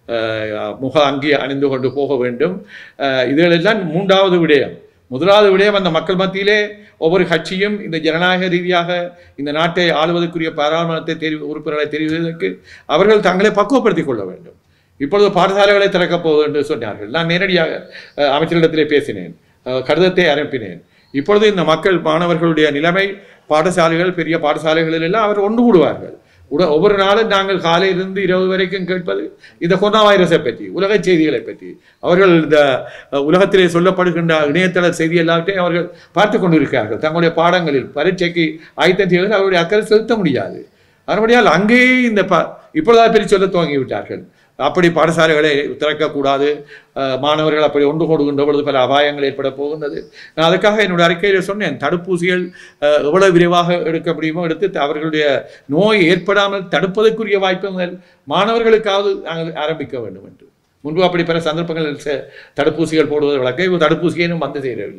அஹ், முக அங்கி அணிந்து கொண்டு போக வேண்டும் அஹ், இதுகளெல்லாம் மூன்றாவது விடயம் முதலாவது விடயம் அந்த மக்கள் மத்தியிலே ஒவ்வொரு கட்சியும் இந்த ஜனநாயக ரீதியாக இந்த நாட்டை ஆளுவதற்குரிய பாராளுமன்றத்தை தெரிவு உறுப்பினர்களை தெரிவிப்பதற்கு அவர்கள் தங்களை பக்குவப்படுத்திக் கொள்ள வேண்டும் இப்பொழுது பாடசாலைகளை திறக்கப் போவது என்று சொன்னார்கள் நான் நேரடியாக அஹ், அமைச்சரிடத்திலே பேசினேன் அஹ், கடிதத்தை அனுப்பினேன் இப்பொழுது இந்த மக்கள் மாணவர்களுடைய நிலைமை பாடசாலைகள் பெரிய பாடசாலைகளில் எல்லாம் அவர் ஒன்று கூடுவார்கள் உட ஒவ்வொரு நாளும் நாங்கள் காலையிலிருந்து இரவு வரைக்கும் கேட்பது இந்த கொரோனா வைரஸை பற்றி உலக செய்திகளை பற்றி அவர்கள் இந்த அஹ், உலகத்திலே சொல்லப்படுகின்ற இணையதள செய்தி எல்லாவற்றையும் அவர்கள் பார்த்து கொண்டிருக்கிறார்கள் தங்களுடைய பாடங்களில் பரீட்சைக்கு ஆயத்தம் செய்வதில் அவருடைய அக்கறை செலுத்த முடியாது மறுபடியால் அங்கேயே இந்த ப இப்பொழுதாவது பிரித்து சொல்ல துவங்கி விட்டார்கள் அப்படி பாடசாலைகளை திறக்கக்கூடாது அஹ், மாணவர்கள் அப்படி ஒன்று கொடுக்கின்ற பொழுது பல அபாயங்கள் ஏற்பட போகின்றது நான் அதுக்காக என்னுடைய அறிக்கையில் சொன்னேன் தடுப்பூசிகள் அஹ், எவ்வளவு விரைவாக எடுக்க முடியுமோ எடுத்து த- அவர்களுடைய நோய் ஏற்படாமல் தடுப்பதற்குரிய வாய்ப்புகள் மாணவர்களுக்காவது நாங்கள் ஆரம்பிக்க வேண்டும் என்று முன்பு அப்படி பல சந்தர்ப்பங்களில் ச- தடுப்பூசிகள் போடுவது வழக்கம் இப்போ தடுப்பூசியை இன்னும் வந்து சேரவில்லை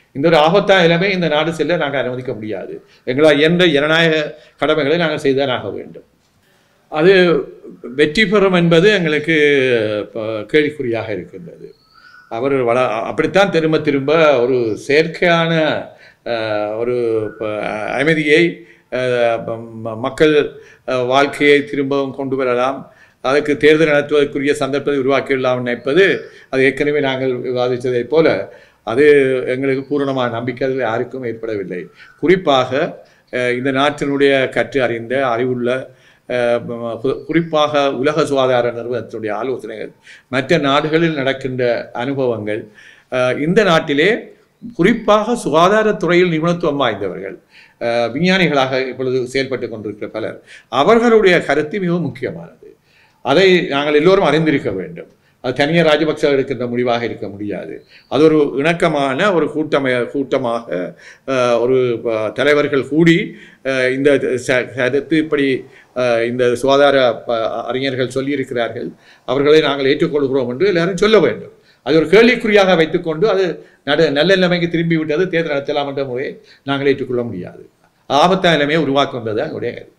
இந்த ஒரு ஆபத்தான நிலைமை இந்த நாடு செல்ல நாங்கள் அனுமதிக்க முடியாது எங்களால் இயன்ற ஜனநாயக கடமைகளை நாங்கள் செய்துதான் ஆக வேண்டும் அது வெற்றி பெறும் என்பது எங்களுக்கு இப்போ கேள்விக்குறியாக இருக்கின்றது அவர் வள அப்படித்தான் திரும்ப திரும்ப ஒரு செயற்கையான அஹ், ஒரு ப- அமைதியை அஹ், ம- மக்கள் அஹ், வாழ்க்கையை திரும்பவும் கொண்டு வரலாம் அதற்கு தேர்தல் நடத்துவதற்குரிய சந்தர்ப்பத்தை உருவாக்கிடலாம் நினைப்பது அது ஏற்கனவே நாங்கள் விவாதித்ததைப் போல அது எங்களுக்கு பூரணமான நம்பிக்கை அதில் யாருக்கும் ஏற்படவில்லை குறிப்பாக அஹ், இந்த நாட்டினுடைய கற்று அறிந்த அறிவுள்ள அஹ், ம- கு- குறிப்பாக உலக சுகாதார நிறுவனத்தினுடைய ஆலோசனைகள் மற்ற நாடுகளில் நடக்கின்ற அனுபவங்கள் அஹ், இந்த நாட்டிலே குறிப்பாக சுகாதாரத்துறையில் நிபுணத்துவம் வாய்ந்தவர்கள் அஹ், விஞ்ஞானிகளாக இப்பொழுது செயல்பட்டு கொண்டிருக்கிற பலர் அவர்களுடைய கருத்து மிகவும் முக்கியமானது அதை நாங்கள் எல்லோரும் அறிந்திருக்க வேண்டும் அது தனியார் ராஜபக்ச எடுக்கின்ற முடிவாக இருக்க முடியாது அது ஒரு இணக்கமான ஒரு கூட்டமை கூட்டமாக அஹ், ஒரு அஹ், தலைவர்கள் கூடி அஹ், இந்த ச- கருத்து இப்படி அஹ், இந்த சுகாதார ப- அறிஞர்கள் சொல்லியிருக்கிறார்கள் அவர்களை நாங்கள் ஏற்றுக்கொள்கிறோம் என்று எல்லாரும் சொல்ல வேண்டும் அது ஒரு கேள்விக்குறியாக வைத்துக்கொண்டு அது நட நல்ல நிலைமைக்கு திரும்பி விட்டது தேர்தல் நடத்தலாம் என்ற முறையை நாங்கள் ஏற்றுக்கொள்ள முடியாது ஆபத்தான நிலைமையை உருவாக்குன்றது எங்களுடைய கருத்து